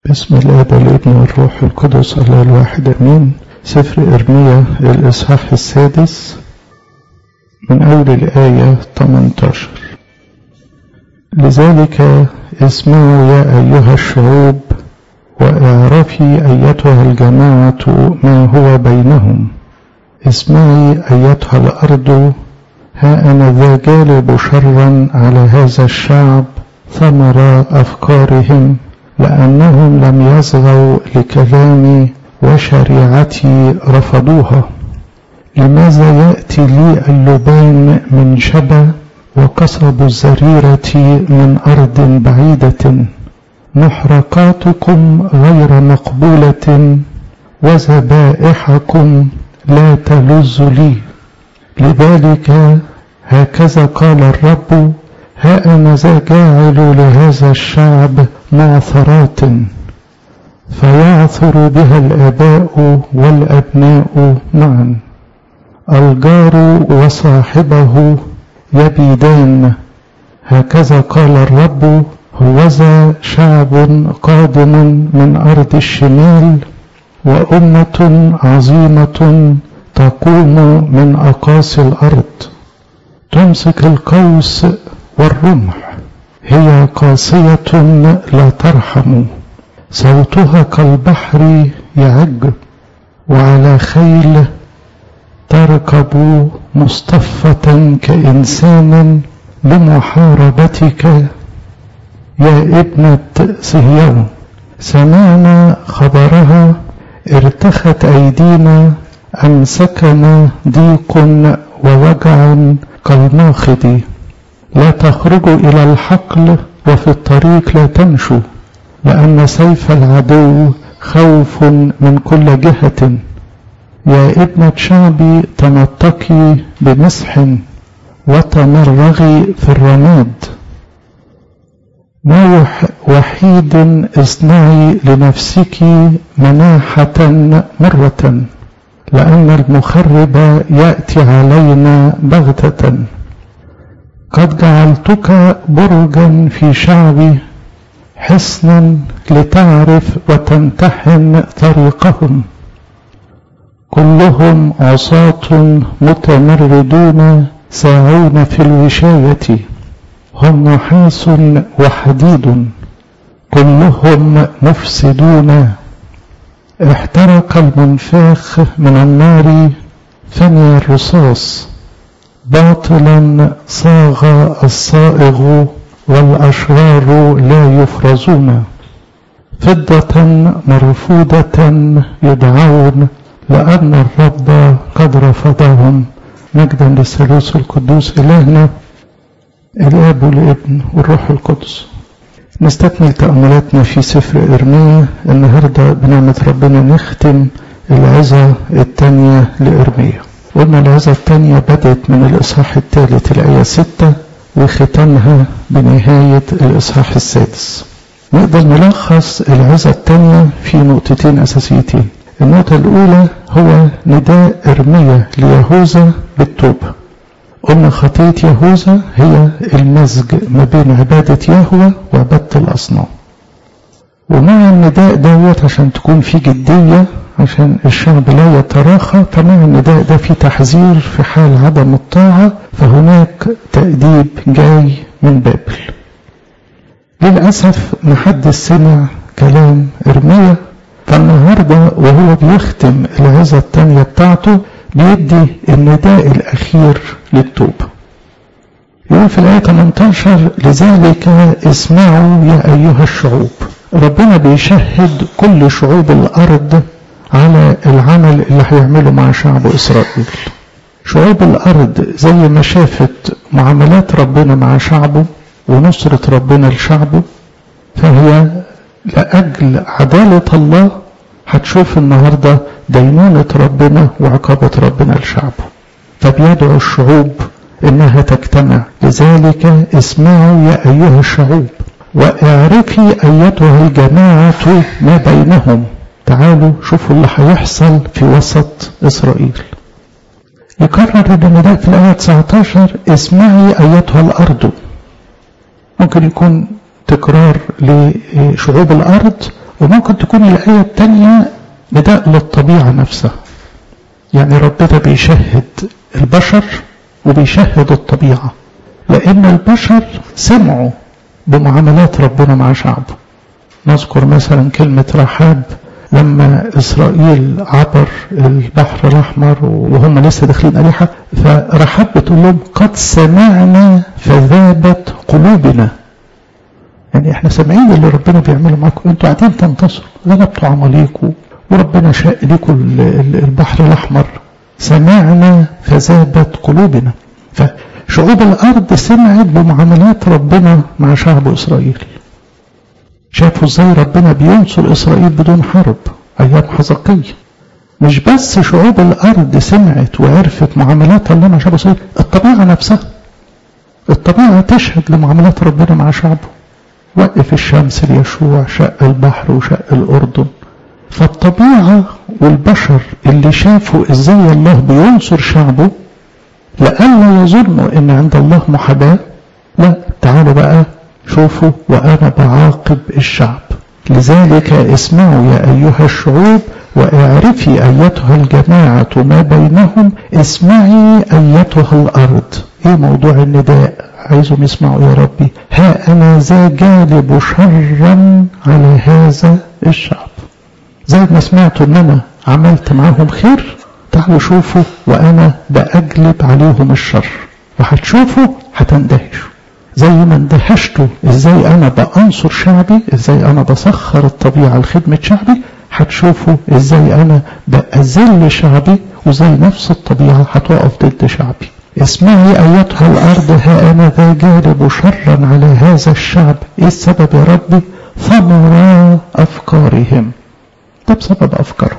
بسم الاب والابن والروح القدس الله الواحد امين سفر ارميا الاصحاح السادس من اول الايه 18 لذلك اسمعوا يا ايها الشعوب واعرفي ايتها الجماعه ما هو بينهم اسمعي ايتها الارض ها انا ذا جالب شرا على هذا الشعب ثمر افكارهم لأنهم لم يصغوا لكلامي وشريعتي رفضوها لماذا يأتي لي اللبان من شبا وقصب الزريرة من أرض بعيدة محرقاتكم غير مقبولة وذبائحكم لا تلز لي لذلك هكذا قال الرب ها أنا ذا جاعل لهذا الشعب معثرات فيعثر بها الآباء والأبناء معا الجار وصاحبه يبيدان هكذا قال الرب هوذا شعب قادم من أرض الشمال وأمة عظيمة تقوم من أقاصي الأرض تمسك القوس والرمح هي قاسية لا ترحم صوتها كالبحر يعج وعلى خيل تركب مصطفة كإنسان لمحاربتك يا ابنة صهيون سمعنا خبرها ارتخت أيدينا أمسكنا ضيق ووجع كالماخذ لا تخرجوا إلى الحقل وفي الطريق لا تمشوا لأن سيف العدو خوف من كل جهة يا ابنة شعبي تنطقي بمسح وتمرغي في الرماد ما وحيد اصنعي لنفسك مناحة مرة لأن المخرب يأتي علينا بغتة قد جعلتك برجا في شعبي حصنا لتعرف وتمتحن طريقهم كلهم عصاة متمردون ساعون في الوشاية هم نحاس وحديد كلهم مفسدون احترق المنفاخ من النار فني الرصاص باطلا صاغ الصائغ والأشرار لا يفرزون فضة مرفودة يدعون لأن الرب قد رفضهم مجدا للثالوث القدوس إلهنا الآب والابن والروح القدس نستكمل تأملاتنا في سفر إرميا النهاردة بنعمة ربنا نختم العظة الثانية لإرميا قلنا العظة الثانية بدأت من الإصحاح الثالث الآية ستة وختمها بنهاية الإصحاح السادس نقدر نلخص العظة الثانية في نقطتين أساسيتين النقطة الأولى هو نداء إرميا ليهوذا بالتوبة قلنا خطية يهوذا هي المزج ما بين عبادة يهوى وعبادة الأصنام ومع النداء دوت عشان تكون في جدية عشان الشعب لا يتراخى فمع النداء ده في تحذير في حال عدم الطاعة فهناك تأديب جاي من بابل للأسف محدش سمع كلام إرميا فالنهاردة وهو بيختم العظة الثانية بتاعته بيدي النداء الأخير للتوبة يقول في الآية 18 لذلك اسمعوا يا أيها الشعوب ربنا بيشهد كل شعوب الأرض على العمل اللي هيعمله مع شعب إسرائيل شعوب الأرض زي ما شافت معاملات ربنا مع شعبه ونصرة ربنا لشعبه فهي لأجل عدالة الله هتشوف النهاردة دينونة ربنا وعقابة ربنا لشعبه فبيدعو الشعوب إنها تجتمع لذلك اسمعوا يا أيها الشعوب واعرفي أيتها الجماعة ما بينهم تعالوا شوفوا اللي هيحصل في وسط إسرائيل يكرر النداء في الآية 19 اسمعي أيتها الأرض ممكن يكون تكرار لشعوب الأرض وممكن تكون الآية الثانية نداء للطبيعة نفسها يعني ربنا بيشهد البشر وبيشهد الطبيعة لأن البشر سمعوا بمعاملات ربنا مع شعبه نذكر مثلا كلمة رحاب لما إسرائيل عبر البحر الأحمر وهم لسه داخلين أريحة فرحاب بتقول لهم قد سمعنا فذابت قلوبنا يعني احنا سامعين اللي ربنا بيعمله معاكم انتوا قاعدين تنتصروا غلبتوا عماليكوا وربنا شاء لكم البحر الأحمر سمعنا فذابت قلوبنا فشعوب الأرض سمعت بمعاملات ربنا مع شعب إسرائيل شافوا ازاي ربنا بينصر إسرائيل بدون حرب أيام حزقية مش بس شعوب الأرض سمعت وعرفت معاملات الله مع شعب إسرائيل الطبيعة نفسها الطبيعة تشهد لمعاملات ربنا مع شعبه وقف الشمس ليشوع شق البحر وشق الأردن فالطبيعة والبشر اللي شافوا ازاي الله بينصر شعبه لألا يظنوا ان عند الله محاباة لا تعالوا بقى شوفوا وأنا بعاقب الشعب لذلك اسمعوا يا أيها الشعوب واعرفي أيتها الجماعة ما بينهم اسمعي أيتها الأرض ايه موضوع النداء عايزهم يسمعوا يا ربي ها أنا ذا جالب شرا على هذا الشعب زي ما سمعتوا ان انا عملت معاهم خير تعالوا شوفوا وانا بأجلب عليهم الشر وهتشوفوا هتندهشوا زي ما اندهشتوا ازاي انا بأنصر شعبي ازاي انا بسخر الطبيعة لخدمة شعبي هتشوفوا ازاي انا بأذل شعبي وزي نفس الطبيعة هتقف ضد شعبي اسمعي ايتها الارض ها انا ذا جالب شرا على هذا الشعب ايه السبب يا ربي ثمر افكارهم ده بسبب أفكاره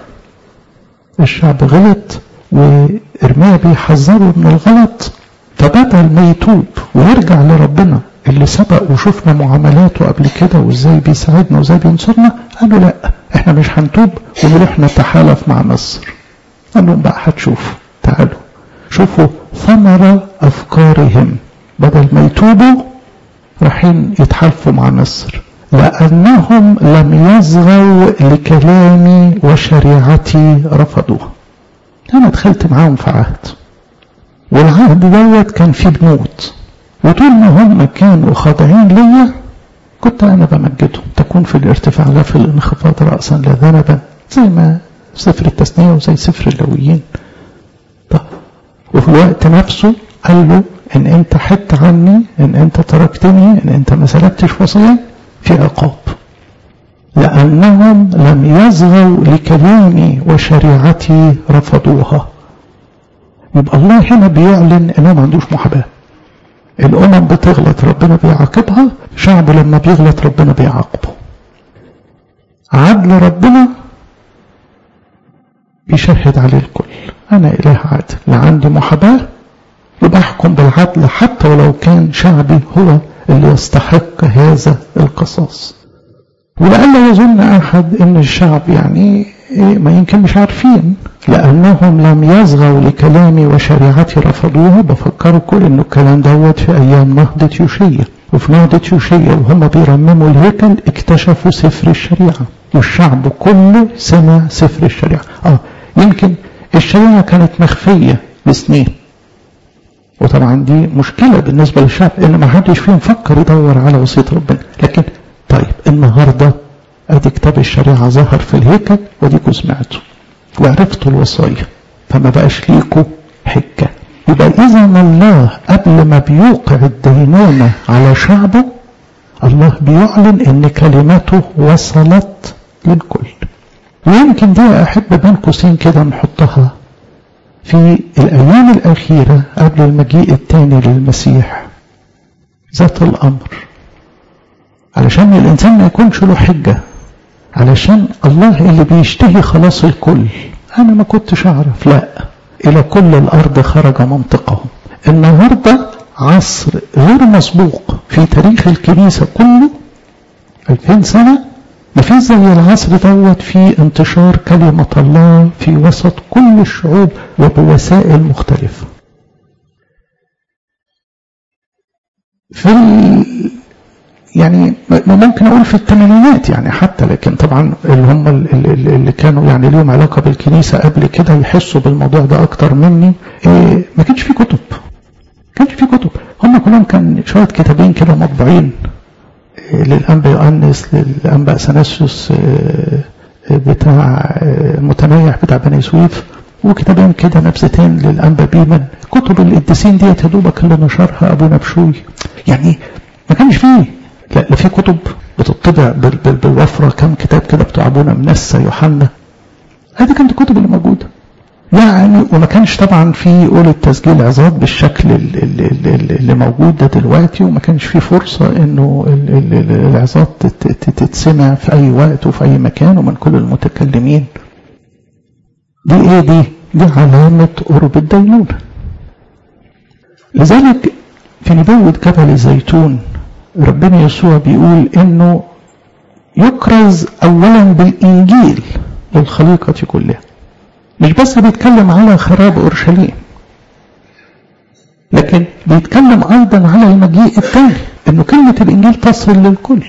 الشعب غلط وإرميا بيحذره من الغلط فبدل ما يتوب ويرجع لربنا اللي سبق وشفنا معاملاته قبل كده وازاي بيساعدنا وازاي بينصرنا قالوا لا احنا مش هنتوب ونروح نتحالف مع مصر قال لهم بقى هتشوفوا تعالوا شوفوا ثمر افكارهم بدل ما يتوبوا رايحين يتحالفوا مع مصر لأنهم لم يصغوا لكلامي وشريعتي رفضوها أنا دخلت معاهم في عهد والعهد دوت كان فيه بنود وطول ما هم كانوا خاضعين ليا كنت أنا بمجدهم تكون في الارتفاع لا في الانخفاض رأسا لا ذنبا زي ما سفر التثنية وزي سفر اللويين طب وفي الوقت نفسه قال له إن أنت حت عني إن أنت تركتني إن أنت ما سلكتش وصية في عقاب لأنهم لم يصغوا لكلامي وشريعتي رفضوها يبقى الله هنا بيعلن انه ما عندوش محاباة الأمم بتغلط ربنا بيعاقبها شعب لما بيغلط ربنا بيعاقبه عدل ربنا بيشهد عليه الكل أنا إله عادل لا عندي محاباة يبقى أحكم بالعدل حتى ولو كان شعبي هو اللي يستحق هذا القصاص ولألا يظن أحد أن الشعب يعني ما يمكن مش عارفين لأنهم لم يصغوا لكلامي وشريعتي رفضوها بفكروا كل أنه الكلام دوت في أيام نهضة يوشية وفي نهضة يوشية وهم بيرمموا الهيكل اكتشفوا سفر الشريعة والشعب كله سمع سفر الشريعة آه يمكن الشريعة كانت مخفية لسنين وطبعا دي مشكلة بالنسبة للشعب ان ما حدش فيهم فكر يدور على وصية ربنا لكن طيب النهاردة ادي كتاب الشريعة ظهر في الهيكل وديكوا سمعتوا وعرفتوا الوصايا فما بقاش ليكوا حجة يبقى اذا الله قبل ما بيوقع الدينونة على شعبه الله بيعلن ان كلماته وصلت للكل ويمكن دي احب بين قوسين كده نحطها في الأيام الأخيرة قبل المجيء الثاني للمسيح ذات الأمر علشان الإنسان ما يكونش له حجة علشان الله اللي بيشتهي خلاص الكل أنا ما كنتش أعرف لا إلى كل الأرض خرج منطقهم النهاردة عصر غير مسبوق في تاريخ الكنيسة كله 2000 سنة ما في زي العصر دوت في انتشار كلمة الله في وسط كل الشعوب وبوسائل مختلفة في ال... يعني ممكن اقول في الثمانينات يعني حتى لكن طبعا اللي هم اللي كانوا يعني ليهم علاقه بالكنيسه قبل كده يحسوا بالموضوع ده اكتر مني إيه ما كانش في كتب ما كانش في كتب هم كلهم كان شويه كتابين كده مطبوعين إيه للانبا يؤنس للانبا اثناسيوس إيه بتاع المتنيح بتاع بني سويف وكتابين كده نبذتين للانبا بيمن كتب القديسين ديت يا دوبك اللي نشرها ابونا بشوي يعني ما كانش فيه لا لا في كتب بتطبع بالوفره كم كتاب كده بتوع ابونا منسى يوحنا هذه كانت الكتب اللي موجوده يعني وما كانش طبعا في قول التسجيل عظات بالشكل اللي موجود ده دلوقتي وما كانش في فرصة انه العظات تتسمع في اي وقت وفي اي مكان ومن كل المتكلمين دي ايه دي دي علامة قرب الدينونة لذلك في نبوة جبل الزيتون ربنا يسوع بيقول انه يكرز اولا بالانجيل للخليقة كلها مش بس بيتكلم على خراب اورشليم لكن بيتكلم ايضا على المجيء الثاني انه كلمة الانجيل تصل للكل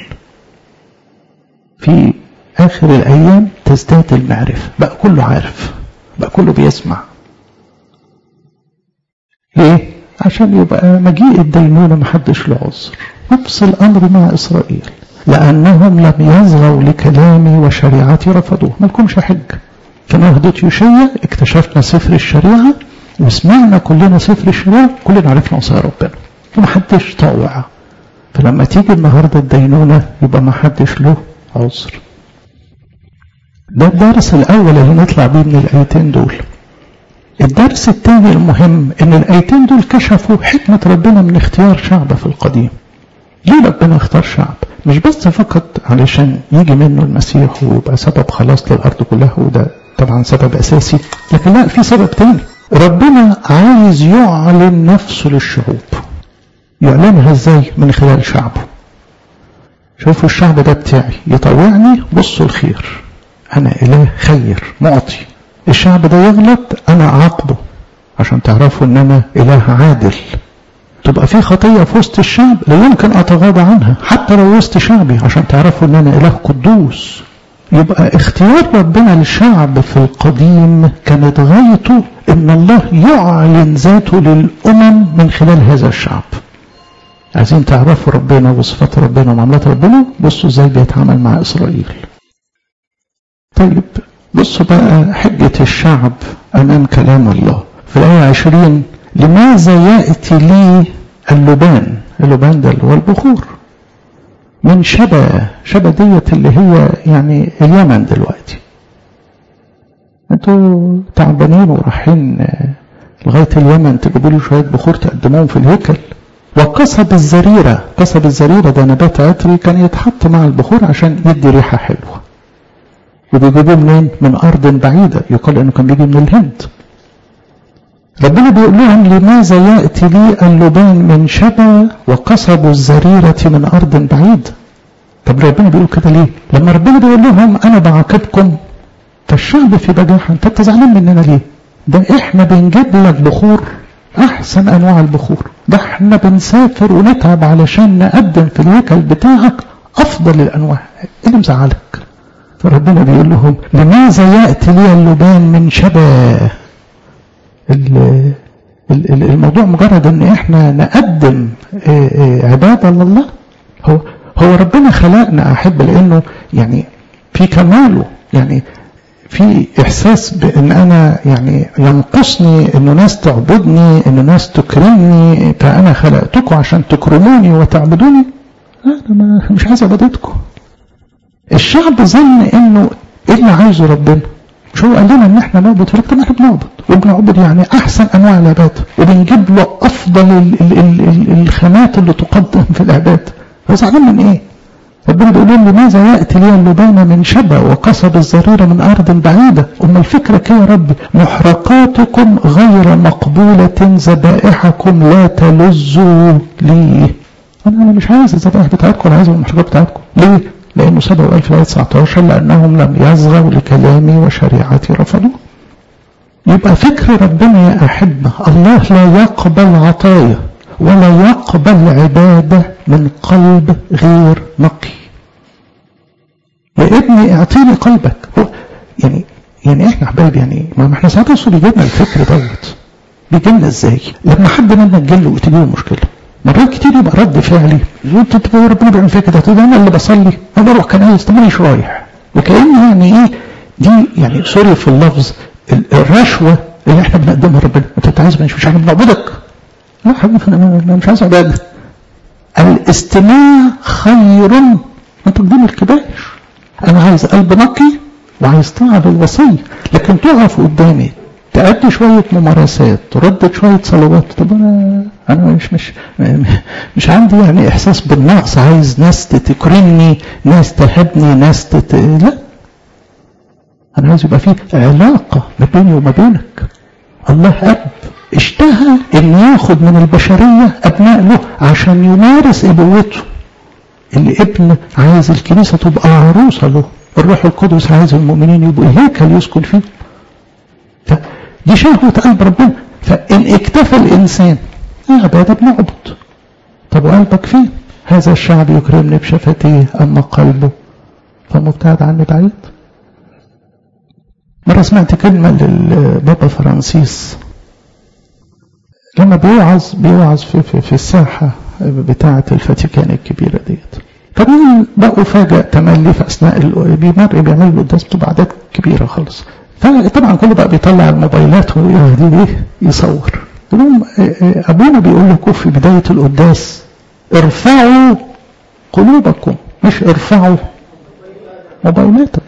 في اخر الايام تزداد المعرفة بقى كله عارف بقى كله بيسمع ليه عشان يبقى مجيء الدينونة محدش له عذر نفس الامر مع اسرائيل لانهم لم يصغوا لكلامي وشريعتي رفضوه مالكمش حجه في نهضة يوشيا اكتشفنا سفر الشريعة وسمعنا كلنا سفر الشريعة كلنا عرفنا وصايا ربنا ومحدش طاوع فلما تيجي النهاردة الدينونة يبقى محدش له عذر ده الدرس الأول اللي نطلع بيه من الآيتين دول الدرس الثاني المهم ان الآيتين دول كشفوا حكمة ربنا من اختيار شعب في القديم ليه ربنا اختار شعب مش بس فقط علشان يجي منه المسيح ويبقى سبب خلاص للأرض كلها وده طبعا سبب أساسي لكن لا في سبب تاني ربنا عايز يعلن نفسه للشعوب يعلنها ازاي من خلال شعبه شوفوا الشعب ده بتاعي يطوعني بصوا الخير أنا إله خير معطي الشعب ده يغلط أنا أعاقبه عشان تعرفوا إن أنا إله عادل تبقى في خطية في وسط الشعب لا يمكن أتغاضى عنها حتى لو وسط شعبي عشان تعرفوا إن أنا إله قدوس يبقى اختيار ربنا للشعب في القديم كانت غايته ان الله يعلن ذاته للامم من خلال هذا الشعب عايزين تعرفوا ربنا وصفات ربنا ومعاملات ربنا بصوا ازاي بيتعامل مع اسرائيل طيب بصوا بقى حجة الشعب امام كلام الله في الآية عشرين لماذا يأتي لي اللبان اللبان ده اللي هو البخور من شبا شبا ديت اللي هي يعني اليمن دلوقتي انتوا تعبانين ورايحين لغايه اليمن تجيبوا لي شويه بخور تقدموهم في الهيكل وقصب الزريره قصب الزريره ده نبات عطري كان يتحط مع البخور عشان يدي ريحه حلوه وبيجيبوه منين من ارض بعيده يقال انه كان بيجي من الهند ربنا بيقول لهم لماذا يأتي لي اللبان من شبا وقصب الزريرة من أرض بعيد طب ربنا بيقول كده ليه لما ربنا بيقول لهم أنا بعاقبكم فالشعب في بجاحة أنت زعلان مننا ليه ده إحنا بنجيب لك بخور أحسن أنواع البخور ده إحنا بنسافر ونتعب علشان نقدم في الهيكل بتاعك أفضل الأنواع إيه اللي مزعلك فربنا بيقول لهم لماذا يأتي لي اللبان من شبا الموضوع مجرد ان احنا نقدم عبادة لله هو هو ربنا خلقنا احب لانه يعني في كماله يعني في احساس بان انا يعني ينقصني انه ناس تعبدني انه ناس تكرمني فانا خلقتكم عشان تكرموني وتعبدوني لا انا مش عايز عبادتكم الشعب ظن انه ايه اللي عايزه ربنا مش هو قال لنا ان احنا نعبد في طب احنا بنعبد وبنعبد يعني احسن انواع العباده وبنجيب له افضل ال ال ال الخامات اللي تقدم في العباده هو زعلان من ايه؟ ربنا بيقول لهم لماذا ياتي لي اللبان من شبا وقصب الزريره من ارض بعيده؟ اما الفكره كده يا رب محرقاتكم غير مقبوله ذبائحكم لا تلذوا لي. انا انا مش عايز الذبائح بتاعتكم انا عايز المحرقات بتاعتكم. ليه؟ لأنه سبق قال في الآية 19 لأنهم لم يصغوا لكلامي وشريعتي رفضوه يبقى فكر ربنا يا أحبة الله لا يقبل عطايا ولا يقبل عبادة من قلب غير نقي يا ابني اعطيني قلبك هو يعني يعني احنا حبايب يعني ما احنا ساعات اصلا بيجي لنا الفكر دوت بيجي لنا ازاي؟ لما حد منا جل وتجي له مشكله مرات كتير يبقى رد فعلي انت تبقى ربنا بيعمل فيا كده طب انا اللي بصلي انا بروح كنايس طب مانيش رايح وكأن يعني ايه دي يعني سوري في اللفظ الرشوه اللي احنا بنقدمها لربنا انت عايز مش مش احنا بنعبدك لا حبيبي انا مش عايز عباده الاستماع خير من تقديم الكبائر انا عايز قلب نقي وعايز طاعه للوصيه لكن تقف قدامي تأدي شوية ممارسات تردد شوية صلوات طب أنا أنا مش مش مش عندي يعني إحساس بالنقص عايز ناس تكرمني ناس تهبني ناس تت... لا أنا عايز يبقى في علاقة ما بيني وما بينك الله أب اشتهى إن ياخد من البشرية أبناء له عشان يمارس أبوته الابن عايز الكنيسة تبقى عروسة له الروح القدس عايز المؤمنين يبقوا هيكل يسكن فيه دي شهوة قلب ربنا فإن اكتفى الإنسان عبادة بنعبد طب وقلبك فين هذا الشعب يكرمني بشفتيه أما قلبه فمبتعد عني بعيد مرة سمعت كلمة للبابا فرانسيس لما بيوعظ بيوعظ في, في, في الساحة بتاعة الفاتيكان الكبيرة ديت فبقوا بقوا فجأة تملي في أثناء بيمر بيعمل له قداس بتبقى أعداد كبيرة خالص فطبعا كله بقى بيطلع الموبايلات ويهدي ايه يصور لهم ابونا بيقول لكم في بدايه القداس ارفعوا قلوبكم مش ارفعوا موبايلاتكم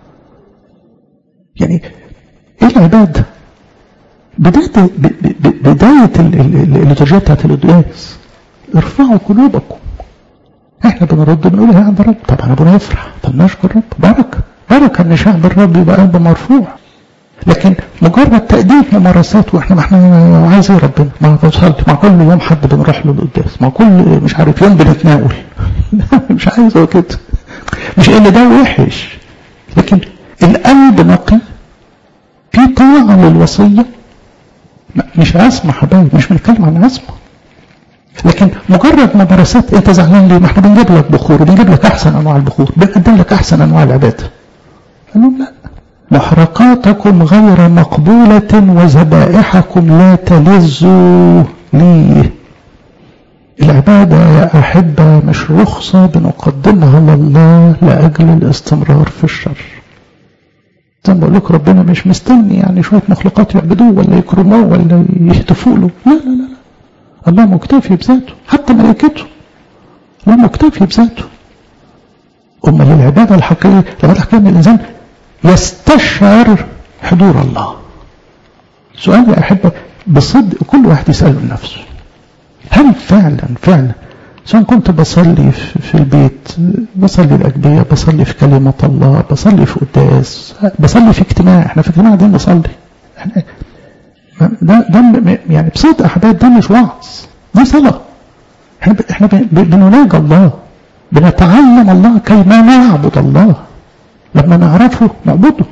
يعني ايه العباده بدايه بدايه الليتورجيه بتاعت القداس ارفعوا قلوبكم احنا بنرد بنقول يا عند رب طبعا ابونا يفرح طب نشكر رب بركه بركة ان شعب الرب يبقى قلبه مرفوع لكن مجرد تأدية ممارسات واحنا ما احنا عايز ايه ربنا ما بنصلي مع كل يوم حد بنروح له القداس مع كل مش عارف يوم بنتناول مش عايز هو كده مش ان ده وحش لكن القلب نقي في طاعة للوصية مش عصمة حبايب مش بنتكلم عن عصمة لكن مجرد ممارسات انت زعلان ليه ما احنا بنجيب لك بخور وبنجيب لك احسن انواع البخور بنقدم لك احسن انواع العباده قال لهم لا محرقاتكم غير مقبولة وذبائحكم لا تلذوا لي العبادة يا أحبة مش رخصة بنقدمها لله لأجل الاستمرار في الشر زي ما بقول لك ربنا مش مستني يعني شوية مخلوقات يعبدوه ولا يكرموه ولا يهتفوا له لا لا لا الله مكتفي بذاته حتى ملائكته الله مكتفي بذاته أمال العبادة الحقيقية العبادة الحقيقية من الإنسان يستشعر حضور الله سؤال يا أحبة بصدق كل واحد يسأله لنفسه هل فعلا فعلا سواء كنت بصلي في البيت بصلي الأجبية بصلي في كلمة الله بصلي في قداس بصلي في اجتماع احنا في اجتماع دي بنصلي احنا ده ده يعني بصدق احباب ده مش وعظ دي صلاة احنا احنا بنناجي الله بنتعلم الله كيما نعبد الله لما نعرفه نعبده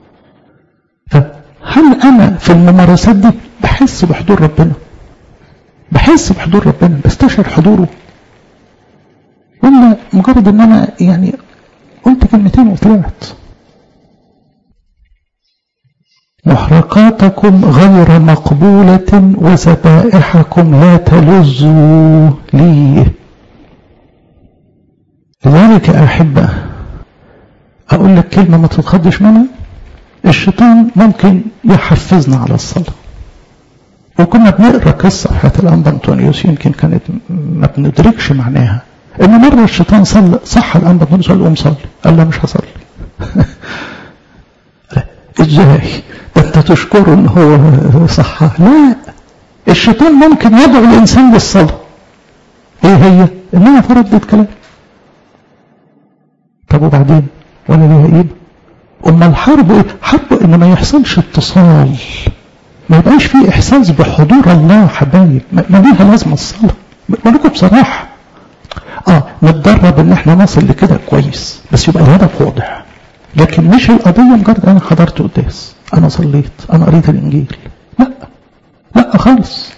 فهل انا في الممارسات دي بحس بحضور ربنا بحس بحضور ربنا بستشعر حضوره ولا مجرد ان انا يعني قلت كلمتين وطلعت محرقاتكم غير مقبولة وذبائحكم لا تلذوا لي لذلك يا أحبة أقول لك كلمة ما تتخضش منها الشيطان ممكن يحفزنا على الصلاة وكنا بنقرا قصة حياة الأنبا أنطونيوس يمكن كانت ما بندركش معناها إن مرة الشيطان صلى صح الأنبا أنطونيوس قال قوم صلي قال لا مش هصلي ازاي ده انت تشكره ان هو صح لا الشيطان ممكن يدعو الانسان للصلاه ايه هي انها فردت كلام طب وبعدين ولا ليها قيمه اما الحرب ايه حرب ان ما يحصلش اتصال ما يبقاش فيه احساس بحضور الله حبايب ما ليها لازمه الصلاه بقول بصراحه اه نتدرب ان احنا نصل لكده كويس بس يبقى الهدف واضح لكن مش القضية مجرد أنا حضرت قداس أنا صليت أنا قريت الإنجيل لا لا خالص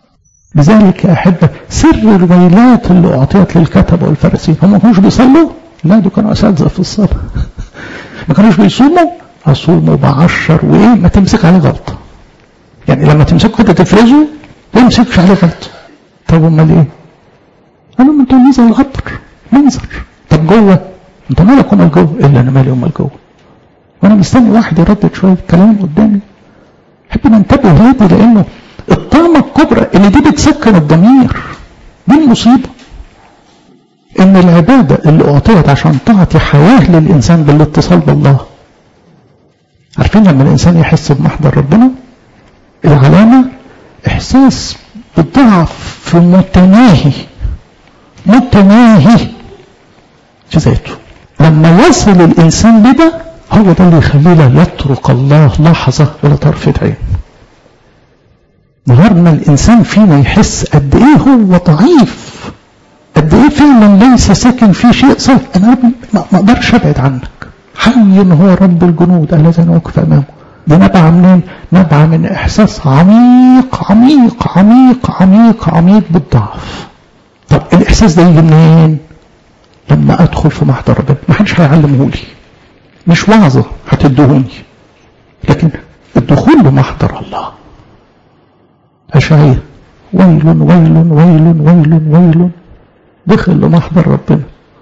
لذلك يا أحبة سر الويلات اللي أعطيت للكتبة والفارسين هم ما كانوش بيصلوا لا دول كانوا اساتذه في الصلاه ما كانوش بيصوموا اصوموا بعشر وايه ما تمسك عليه غلطه يعني لما تمسكه كده تفرزه ما يمسكش عليه غلطه طب امال ايه؟ قالوا ما انتوا منظر الغبر منظر طب جوه انت مالك امال جوه الا انا مالي امال جوه وانا مستني واحد يردد شويه كلام قدامي احب ننتبه هادي لانه الطامه الكبرى اللي دي بتسكن الضمير دي المصيبه ان العباده اللي اعطيت عشان تعطي حياه للانسان بالاتصال بالله عارفين لما الانسان يحس بمحضر ربنا العلامه احساس بالضعف في متناهي متناهي في ذاته لما يصل الانسان لده هو ده اللي يخليه لا يترك الله لحظه ولا طرفه عين نهار ما الانسان فينا يحس قد ايه هو ضعيف قد ايه فعلا ليس ساكن فيه شيء صح انا ما اقدرش ابعد عنك حي هو رب الجنود الذي نوقف امامه دي نبع منين؟ نبع من احساس عميق عميق عميق عميق عميق بالضعف طب الاحساس ده يجي منين؟ لما ادخل في محضر ربنا ما حدش هيعلمه لي مش وعظه هتدهوني لكن الدخول لمحضر الله أشعية ويل ويل ويل ويل ويل دخل لمحضر ربنا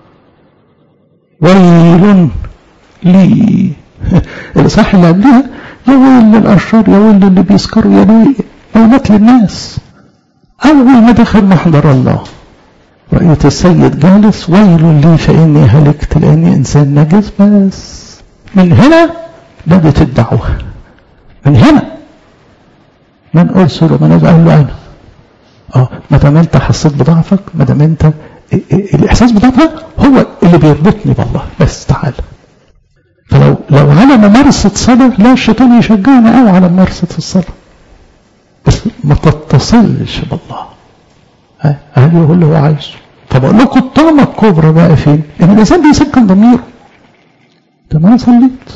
ويل لي الإصحاح اللي قبلها يا ويل للأشرار يا ويل للي بيسكروا يا ويل ويلات للناس أول ما دخل محضر الله رأيت السيد جالس ويل لي فإني هلكت لأني إنسان نجس بس من هنا بدت الدعوة من هنا من أرسل ومن قال له أنا اه ما دام انت حسيت بضعفك ما دام انت الاحساس بضعفك هو اللي بيربطني بالله بس تعال فلو لو على ممارسة صلاة لا الشيطان يشجعنا قوي على ممارسة الصلاة بس ما تتصلش بالله ها هل هو اللي هو عايزه فبقول لكم الطامة الكبرى بقى فين؟ ان الانسان بيسكن ضميره ده ما انا صليت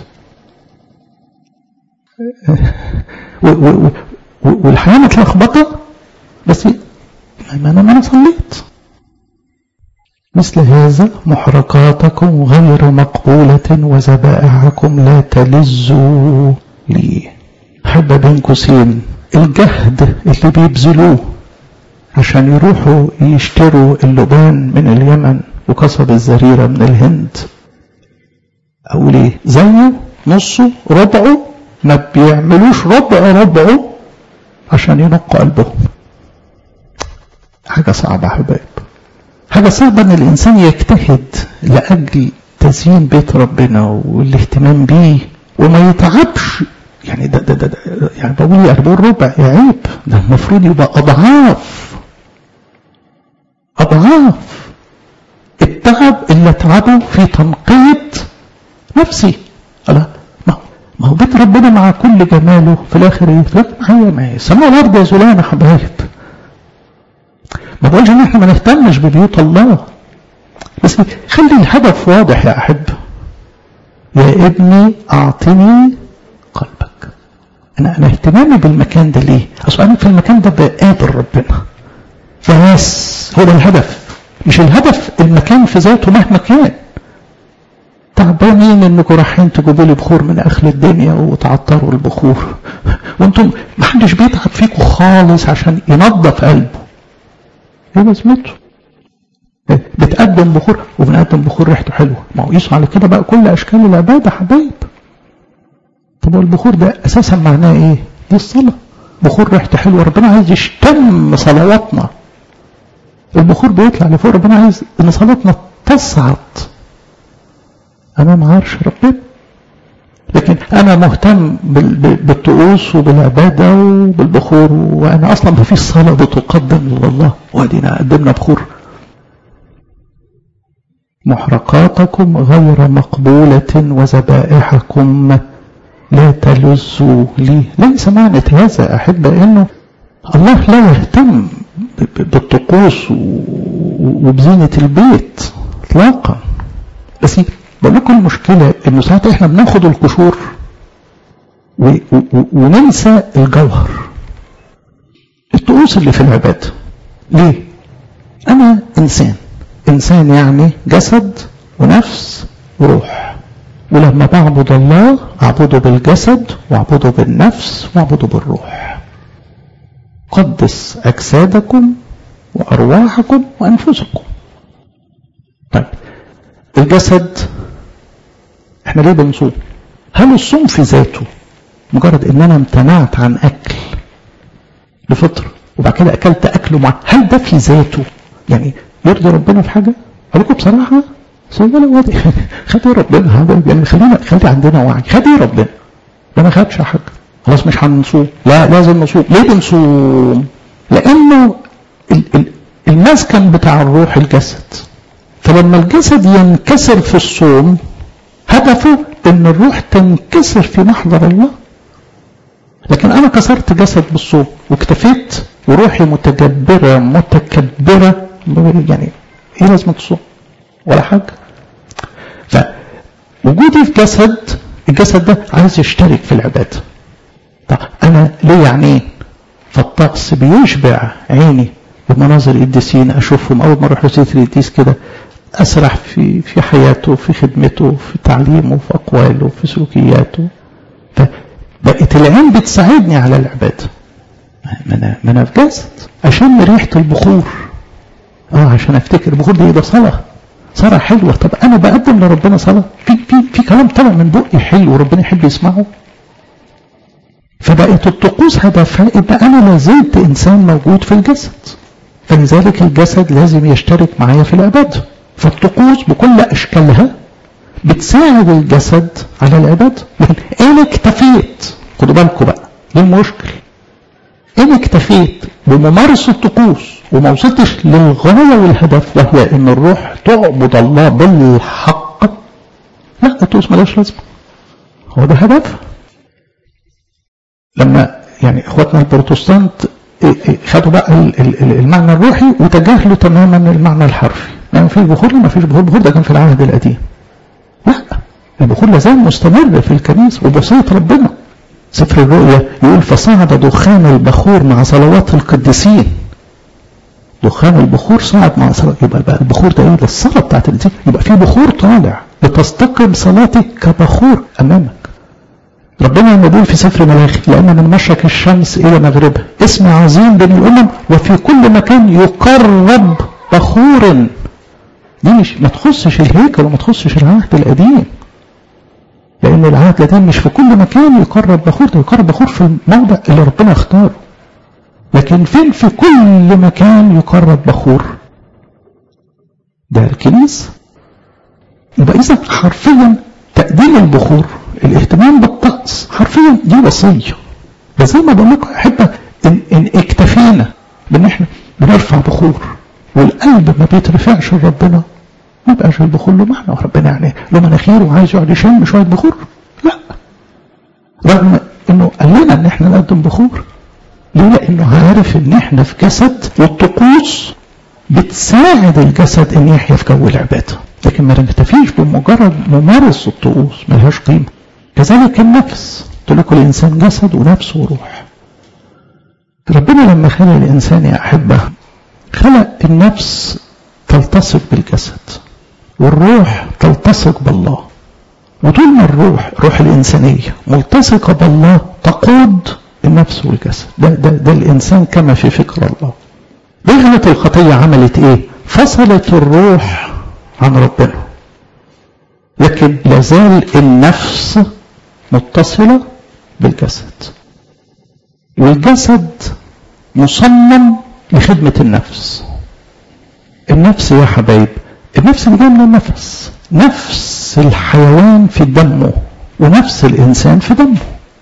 والحياة متلخبطة بس ما أنا ما أنا صليت مثل هذا محرقاتكم غير مقبولة وذبائحكم لا تلزوا لي حب بين قوسين الجهد اللي بيبذلوه عشان يروحوا يشتروا اللبان من اليمن وقصب الزريرة من الهند أقول إيه زيه نصه ربعه ما بيعملوش ربع ربعه عشان ينقوا قلبهم حاجة صعبة يا حبايب حاجة صعبة ان الانسان يجتهد لاجل تزيين بيت ربنا والاهتمام بيه وما يتعبش يعني ده ده ده, ده يعني بقول يعني بقول ربع يا عيب ده المفروض يبقى اضعاف اضعاف التعب اللي اتعبه في تنقية نفسي الله ما هو بيت ربنا مع كل جماله في الاخر ايه؟ في الاخر هي ما هي سماء الارض يا زلان يا حبايب. ما بقولش ان احنا ما نهتمش ببيوت الله. بس خلي الهدف واضح يا احب. يا ابني اعطني قلبك. انا انا اهتمامي بالمكان ده ليه؟ اصل انا في المكان ده بقابل ربنا. بس هو ده الهدف. مش الهدف المكان في ذاته مهما كان. تعبانين انكم رايحين تجيبوا لي بخور من اخر الدنيا وتعطروا البخور وانتم ما حدش بيتعب فيكم خالص عشان ينظف قلبه ايه لازمته بتقدم بخور وبنقدم بخور ريحته حلوه ما هو قيسوا على كده بقى كل اشكال العباده حبايب طب البخور ده اساسا معناه ايه دي الصلاه بخور ريحته حلوه ربنا عايز يشتم صلواتنا البخور بيطلع لفوق ربنا عايز ان صلاتنا تصعد أمام عرش ربنا لكن أنا مهتم بالطقوس وبالعبادة وبالبخور وأنا أصلا ما فيش صلاة بتقدم لله وأدينا قدمنا بخور محرقاتكم غير مقبولة وذبائحكم لا تلزوا لي ليس معنى هذا أحب أنه الله لا يهتم بالطقوس وبزينة البيت اطلاقا بس بقول لكم المشكلة انه ساعات احنا بناخد القشور و... و... وننسى الجوهر الطقوس اللي في العبادة ليه؟ انا انسان انسان يعني جسد ونفس وروح ولما بعبد الله اعبده بالجسد واعبده بالنفس واعبده بالروح قدس اجسادكم وارواحكم وانفسكم طيب الجسد احنا ليه بنصوم هل الصوم في ذاته مجرد ان انا امتنعت عن اكل لفتره وبعد كده اكلت اكل مع هل ده في ذاته يعني يرضي ربنا في حاجه اقول لكم بصراحه سيدنا وادي خد ربنا هذا يعني خلينا خلي عندنا وعي خد ايه ربنا ده ما خدش حاجه خلاص مش هنصوم لا لازم نصوم ليه بنصوم لانه المسكن بتاع الروح الجسد فلما الجسد ينكسر في الصوم هدفه ان الروح تنكسر في محضر الله لكن انا كسرت جسد بالصوم واكتفيت وروحي متجبرة متكبرة يعني ايه لازمة الصوم ولا حاجة فوجودي في جسد الجسد ده عايز يشترك في العبادة طب انا ليه عينين فالطقس بيشبع عيني بمناظر القديسين اشوفهم اول ما اروح لسيتر القديس كده اسرح في في حياته في خدمته في تعليمه في اقواله في سلوكياته فبقت العين بتساعدني على العباده ما انا ما انا في جسد اشم ريحه البخور اه عشان افتكر البخور دي ده صلاه صلاه حلوه طب انا بقدم لربنا صلاه في في في كلام طلع من بقي حلو وربنا يحب يسمعه فبقت الطقوس هدفها ان انا لازلت انسان موجود في الجسد فلذلك الجسد لازم يشترك معايا في العباده فالطقوس بكل اشكالها بتساعد الجسد على العباده لكن انا اكتفيت خدوا بالكم بقى دي المشكل ان اكتفيت بممارسه الطقوس وما وصلتش للغايه والهدف وهو ان الروح تعبد الله بالحق لا الطقوس ملهاش لازمه هو ده هدف لما يعني اخواتنا البروتستانت خدوا بقى المعنى الروحي وتجاهلوا تماما المعنى الحرفي يعني في بخور ما فيش بخور بخور ده كان في العهد القديم لا البخور لازال مستمر في الكنيسه وبوصيه ربنا سفر الرؤيا يقول فصعد دخان البخور مع صلوات القديسين دخان البخور صعد مع صلاة يبقى بقى البخور ده ايه ده الصلاة بتاعت الانسان يبقى في بخور طالع لتستقم صلاتك كبخور امامك ربنا لما بيقول في سفر ملاخي لان من مشرق الشمس الى مغربها اسم عظيم بين الامم وفي كل مكان يقرب بخور دي مش ما تخصش الهيكل وما تخصش العهد القديم لان العهد القديم مش في كل مكان يقرب بخور ده يقرب بخور في الموضع اللي ربنا اختاره لكن فين في كل مكان يقرب بخور ده الكنيسة يبقى اذا حرفيا تقديم البخور الاهتمام بالطقس حرفيا دي وصية بس زي ما بقول لكم احب ان, إن اكتفينا بان احنا بنرفع بخور والقلب ما بيترفعش لربنا ما بقاش البخور له معنى وربنا يعني له مناخير وعايز يقعد يشم شويه بخور لا رغم انه قال لنا ان احنا نقدم بخور ليه لانه عارف ان احنا في جسد والطقوس بتساعد الجسد ان يحيا في جو العباده لكن ما نكتفيش بمجرد ممارسه الطقوس ملهاش قيمه كذلك النفس قلت لكم الانسان جسد ونفس وروح ربنا لما خلق الانسان يا احبه خلق النفس تلتصق بالجسد والروح تلتصق بالله وطول ما الروح روح الإنسانية ملتصقة بالله تقود النفس والجسد ده, ده, ده الإنسان كما في فكر الله رغمة الخطية عملت إيه فصلت الروح عن ربنا لكن لازال النفس متصلة بالجسد والجسد مصمم لخدمة النفس النفس يا حبايب النفس اللي جايه من النفس نفس الحيوان في دمه ونفس الإنسان في دمه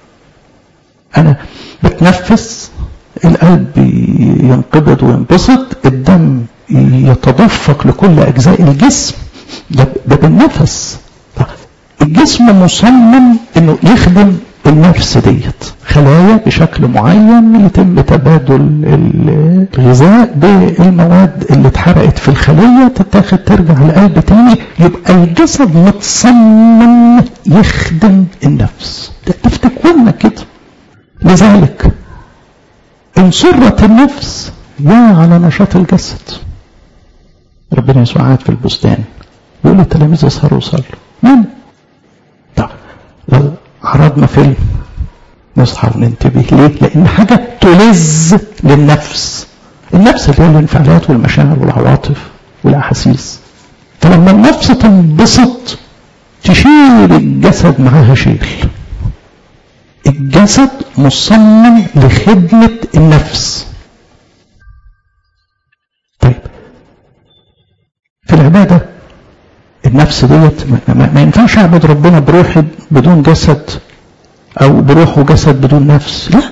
أنا بتنفس القلب ينقبض وينبسط الدم يتدفق لكل أجزاء الجسم ده, ده بالنفس الجسم مصمم انه يخدم النفس ديت خلايا بشكل معين يتم تبادل الغذاء بالمواد اللي اتحرقت في الخلية تتاخد ترجع للقلب تاني يبقى الجسد متصمم يخدم النفس ده في تكويننا كده لذلك ان سرت النفس يا على نشاط الجسد ربنا يسوع قاعد في البستان يقول للتلاميذ يسهروا وصلوا مين؟ طب لو عرضنا فيلم نصحى وننتبه ليه؟ لأن حاجة تلذ للنفس النفس اللي هي الانفعالات والمشاعر والعواطف والأحاسيس فلما النفس تنبسط تشيل الجسد معاها شيل الجسد مصمم لخدمة النفس طيب في العبادة النفس ديت ما, ما ينفعش اعبد ربنا بروحي بدون جسد او بروح وجسد بدون نفس لا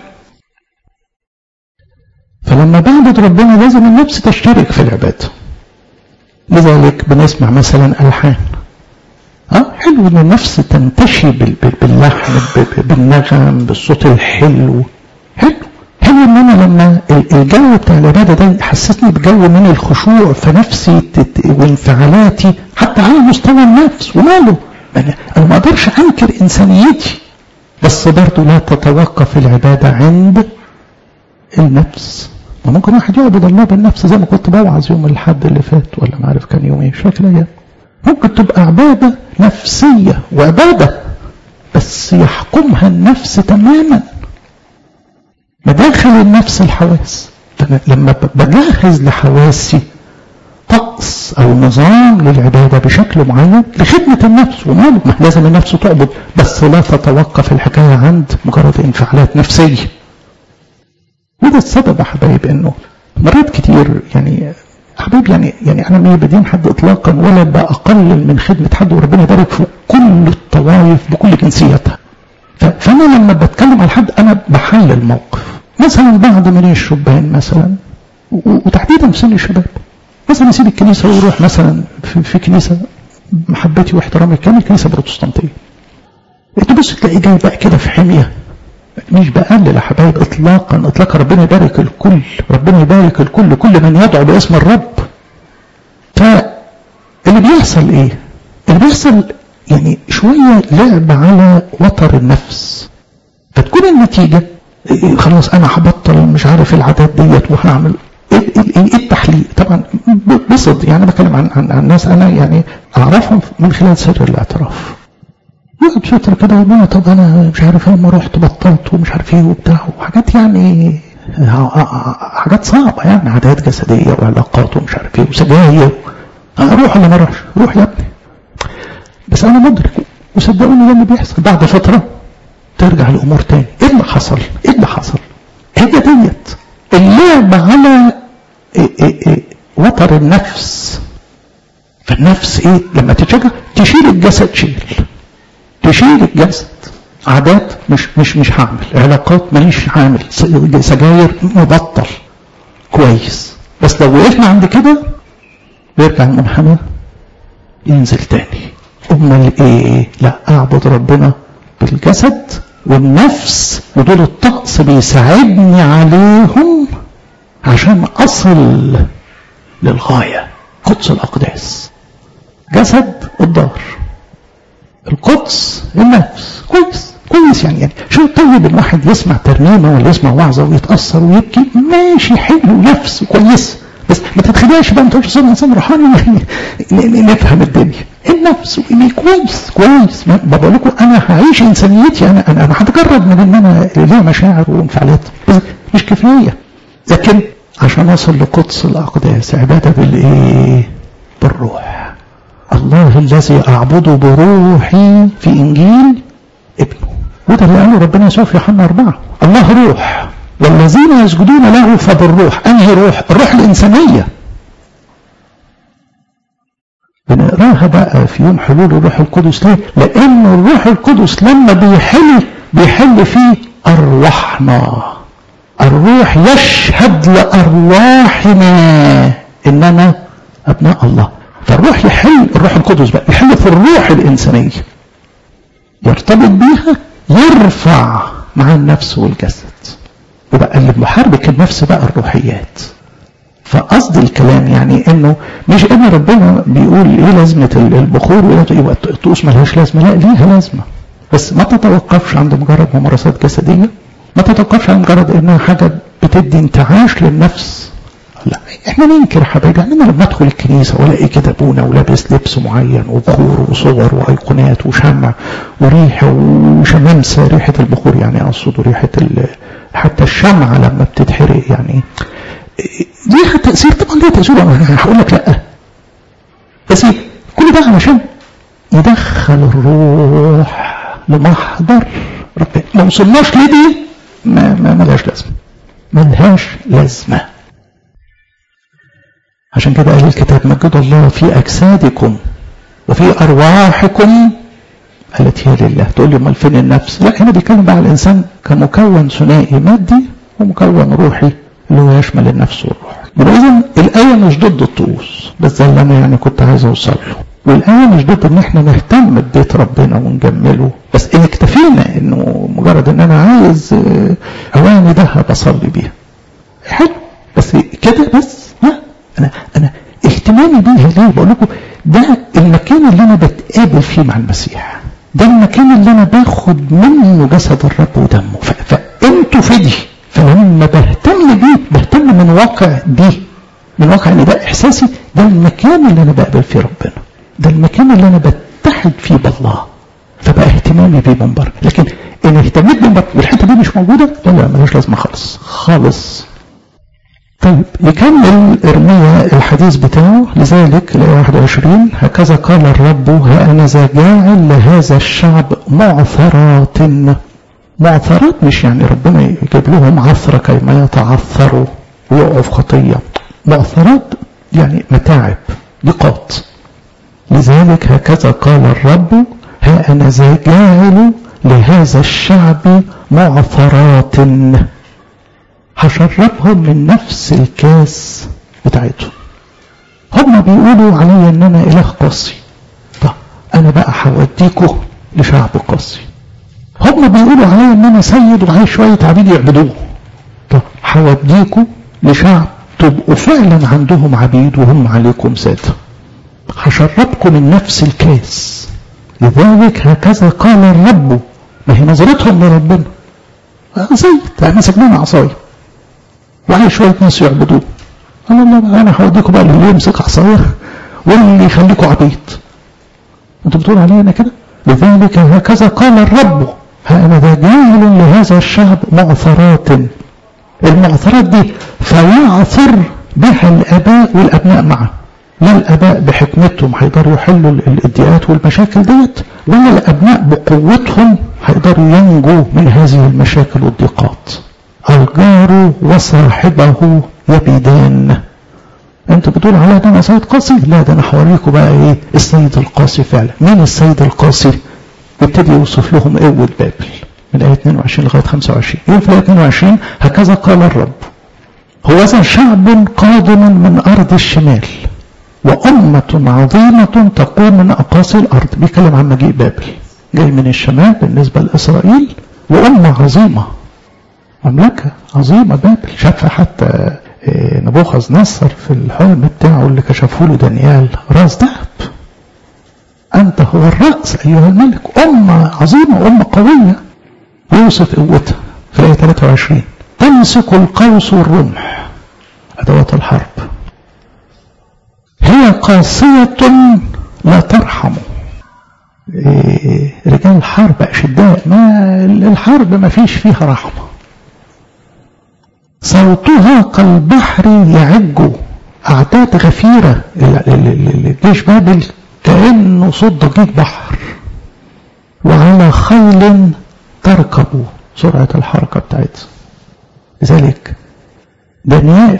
فلما بعبد ربنا لازم النفس تشترك في العبادة لذلك بنسمع مثلا ألحان اه حلو ان النفس تنتشي باللحن بالنغم بالصوت الحلو حلو حلو ان انا لما الجو بتاع العباده ده يحسسني بجو من الخشوع في نفسي وانفعالاتي حتى على مستوى النفس وماله يعني انا ما اقدرش انكر انسانيتي بس برضه لا تتوقف العباده عند النفس وممكن واحد يعبد الله بالنفس زي ما كنت بوعظ يوم الحد اللي فات ولا ما عارف كان يوم ايه مش فاكر ايام ممكن تبقى عبادة نفسية وعبادة بس يحكمها النفس تماما مداخل النفس الحواس لما بجهز لحواسي طقس او نظام للعبادة بشكل معين لخدمة النفس وماله ما لازم النفس تعبد بس لا تتوقف الحكاية عند مجرد انفعالات نفسية وده السبب يا حبايب انه مرات كتير يعني حبيب يعني يعني انا مش بدين حد اطلاقا ولا بقلل من خدمه حد وربنا يبارك في كل الطوائف بكل جنسياتها فانا لما بتكلم على حد انا بحلل الموقف مثلا بعض من الشبان مثلا وتحديدا في سن الشباب مثلا يسيب الكنيسه ويروح مثلا في, في كنيسه محبتي واحترامي كامل كنيسه بروتستانتيه تبص تلاقيه جاي بقى كده في حميه مش بقلل يا حبايب اطلاقا اطلاقا ربنا يبارك الكل ربنا يبارك الكل كل من يدعو باسم الرب فاللي بيحصل ايه اللي بيحصل يعني شوية لعب على وتر النفس فتكون النتيجة إيه خلاص انا هبطل مش عارف العادات ديت وهعمل ايه التحليل طبعا بصد يعني بتكلم عن, عن, عن ناس انا يعني اعرفهم من خلال سر الاعتراف يقعد فترة كده يقول طب أنا مش عارف لما رحت بطلت ومش عارف إيه وبتاع وحاجات يعني حاجات صعبة يعني عادات جسدية وعلاقات ومش عارف إيه وسجاير أروح ولا ما أروحش؟ روح يا ابني بس أنا مدرك وصدقوني ده اللي بيحصل بعد فترة ترجع الأمور تاني إيه اللي حصل؟ إيه اللي حصل؟ هي ديت اللعب على إيه إيه إيه وتر النفس فالنفس إيه؟ لما تتشجع تشيل الجسد تشيل تشيل الجسد عادات مش مش مش هعمل علاقات ماليش عامل سجاير مبطل كويس بس لو وقفنا عند كده بيرجع المنحنى ينزل تاني امال ايه لا اعبد ربنا بالجسد والنفس ودول الطقس بيساعدني عليهم عشان اصل للغايه قدس الاقداس جسد الدار القدس النفس كويس كويس يعني يعني شو طيب الواحد يسمع ترنيمه ولا يسمع وعظه ويتاثر ويبكي ماشي حلو نفس كويس بس ما تتخدعش بقى ما تقولش صرنا انسان روحاني نفهم الدنيا النفس كويس كويس ما بقول لكم انا هعيش انسانيتي انا انا انا هتجرد من ان انا ليا مشاعر وانفعالات بس مش كفايه لكن عشان اصل لقدس الاقداس عباده بالايه؟ بالروح الله الذي أعبده بروحي في إنجيل ابنه وده اللي قاله ربنا يسوع في يوحنا أربعة الله روح والذين يسجدون له فبالروح أنهي روح الروح الإنسانية بنقراها بقى في يوم حلول الروح القدس ليه؟ لأن الروح القدس لما بيحل بيحل فيه أرواحنا الروح يشهد لأرواحنا إننا أبناء الله فالروح يحل الروح القدس بقى يحل في الروح الإنسانية يرتبط بيها يرفع مع النفس والجسد وبقى اللي محرك النفس بقى الروحيات فقصد الكلام يعني انه مش ان ربنا بيقول ايه لازمه البخور يبقى الطقوس ملهاش لازمه لا ليها لازمه بس ما تتوقفش عند مجرد ممارسات جسديه ما تتوقفش عند مجرد انها حاجه بتدي انتعاش للنفس لا احنا ننكر حبايبي يعني انا لما ادخل الكنيسه والاقي كده ابونا ولابس لبس معين وبخور وصور وايقونات وشمع وريحه وشمامسه ريحه البخور يعني اقصد ريحه حتى الشمعه لما بتتحرق يعني ليها تاثير طبعا ليها تاثير انا هقول لك لا بس كل ده علشان يدخل الروح لمحضر ربنا ما وصلناش لدي ما ما ملهاش لازمه ملهاش لازمه عشان كده قال الكتاب مجد الله في أجسادكم وفي أرواحكم التي هي لله تقول لي امال فين النفس لا هنا بيتكلم بقى على الإنسان كمكون ثنائي مادي ومكون روحي اللي هو يشمل النفس والروح يبقى إذا الآية مش ضد الطقوس بس ده اللي أنا يعني كنت عايز أوصل له والآية مش ضد إن إحنا نهتم ببيت ربنا ونجمله بس إن اكتفينا إنه مجرد إن أنا عايز أواني ذهب أصلي بيها حلو بس كده بس ها انا انا اهتمامي بيها ليه بقول لكم ده المكان اللي انا بتقابل فيه مع المسيح ده المكان اللي انا باخد منه جسد الرب ودمه فانتوا في دي فلما بهتم بيه بهتم من واقع دي من واقع ان ده احساسي ده المكان اللي انا بقابل فيه ربنا ده المكان اللي انا بتحد فيه بالله فبقى اهتمامي بيه من بره لكن ان اهتميت من بره والحته دي مش موجوده لا لا ملهاش لازمه خالص خالص طيب يكمل إرميا الحديث بتاعه لذلك الآية 21 هكذا قال الرب ها أنا ذا جاعل لهذا الشعب معثرات معثرات مش يعني ربنا يجيب لهم عثرة كيما يتعثروا ويقعوا في خطية معثرات يعني متاعب ضيقات لذلك هكذا قال الرب ها أنا ذا جاعل لهذا الشعب معثرات هشربهم من نفس الكاس بتاعتهم هم بيقولوا علي ان انا اله قاسي طب انا بقى هوديكوا لشعب قاسي هم بيقولوا علي ان انا سيد وعايز شويه عبيد يعبدوه طب هوديكوا لشعب تبقوا فعلا عندهم عبيد وهم عليكم ساده هشربكم من نفس الكاس لذلك هكذا قال الرب ما هي نظرتهم لربنا زيت احنا سجنين عصايه وعلى شوية ناس يعبدوه قال الله أنا هوديكم بقى اللي يمسك عصاية واللي يخليكم عبيد أنتوا بتقولوا علي أنا كده لذلك هكذا قال الرب ها أنا ذا جاهل لهذا الشعب معثرات المعثرات دي فيعثر بها الآباء والأبناء معا لا الآباء بحكمتهم هيقدروا يحلوا الادعاءات والمشاكل ديت ولا الأبناء بقوتهم هيقدروا ينجوا من هذه المشاكل والضيقات الجار وصاحبه يبيدان انت بتقول على ده انا سيد قاسي لا ده انا هوريكم بقى ايه السيد القاسي فعلا مين السيد القاسي يبتدي يوصف لهم قوه بابل من آية 22 لغاية 25 يقول في آية 22 هكذا قال الرب هو ذا شعب قادم من أرض الشمال وأمة عظيمة تقوم من أقاصي الأرض بيتكلم عن مجيء بابل جاي من الشمال بالنسبة لإسرائيل وأمة عظيمة مملكة عظيمة بابل شافها حتى نبوخذ نصر في الحلم بتاعه اللي كشفه له دانيال راس ذهب أنت هو الرأس أيها الملك أمة عظيمة أمة قوية يوصف قوتها في الآية 23 تمسك القوس والرمح أدوات الحرب هي قاسية لا ترحم إيه رجال الحرب أشداء ما الحرب ما فيش فيها رحمة صوتها كالبحر يعج أعداد غفيرة الجيش بابل كأنه صوت ضجيج بحر وعلى خيل تركب سرعة الحركة بتاعتها لذلك دانيال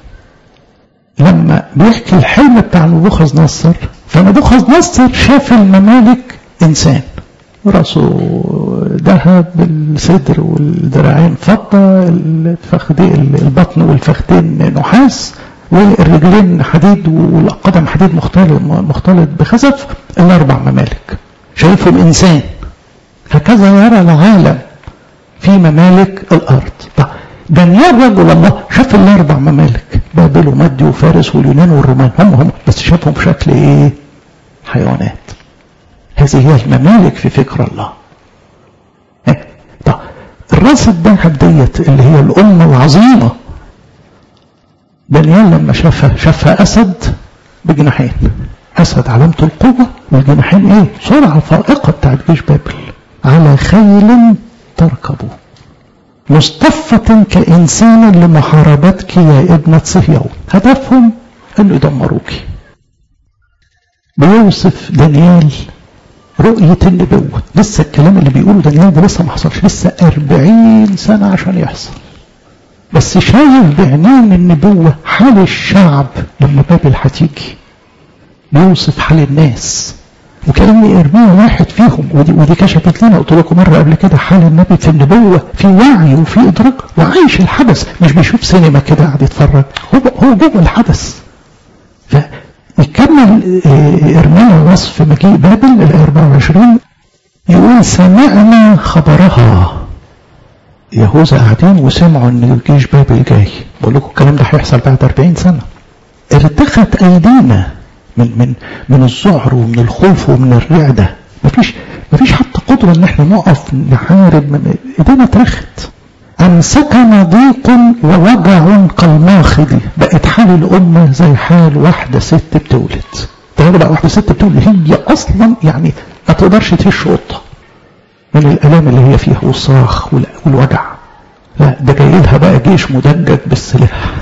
لما بيحكي الحلم بتاع نبوخذ نصر فنبوخذ نصر شاف الممالك إنسان رأسه ذهب الصدر والذراعين فضة الفخدين البطن والفخدين نحاس والرجلين حديد والقدم حديد مختلط مختلط بخزف الأربع ممالك شايفهم إنسان هكذا يرى العالم في ممالك الأرض طيب دانيال رجل الله شاف الأربع ممالك بابل ومادي وفارس واليونان والرومان هم هم بس شافهم بشكل إيه حيوانات هذه هي الممالك في فكر الله طب الراس الذهب ديت اللي هي الأمة العظيمة دانيال لما شافها شافها أسد بجناحين أسد علامة القوة والجناحين إيه سرعة فائقة بتاعت جيش بابل على خيل تركبه مصطفة كإنسان لمحاربتك يا ابنة صهيون هدفهم أن يدمروك بيوصف دانيال رؤية النبوة لسه الكلام اللي بيقوله دانيال ده لسه ما حصلش لسه أربعين سنة عشان يحصل بس شايف بعينين النبوة حال الشعب لما بابل هتيجي بيوصف حال الناس وكأن إرميا واحد فيهم ودي, ودي كشفت لنا قلت لكم مرة قبل كده حال النبي في النبوة في وعي وفي إدراك وعايش الحدث مش بيشوف سينما كده قاعد يتفرج هو هو جوه الحدث فيكمل إرميا وصف مجيء بابل الآية 24 يقول سمعنا خبرها يهوذا قاعدين وسمعوا ان جيش بابل جاي بقول لكم الكلام ده هيحصل بعد 40 سنه ارتخت ايدينا من من من الذعر ومن الخوف ومن الرعده مفيش مفيش حتى قدره ان احنا نقف نحارب ايدينا اترخت امسكنا ضيق ووجع كالماخذ بقت حال الامه زي حال واحده ست بتولد تخيل بقى واحده ست بتولد هي اصلا يعني ما تقدرش تهش قطه من الالام اللي هي فيها والصراخ والوجع لا ده جاي لها بقى جيش مدجج بالسلاح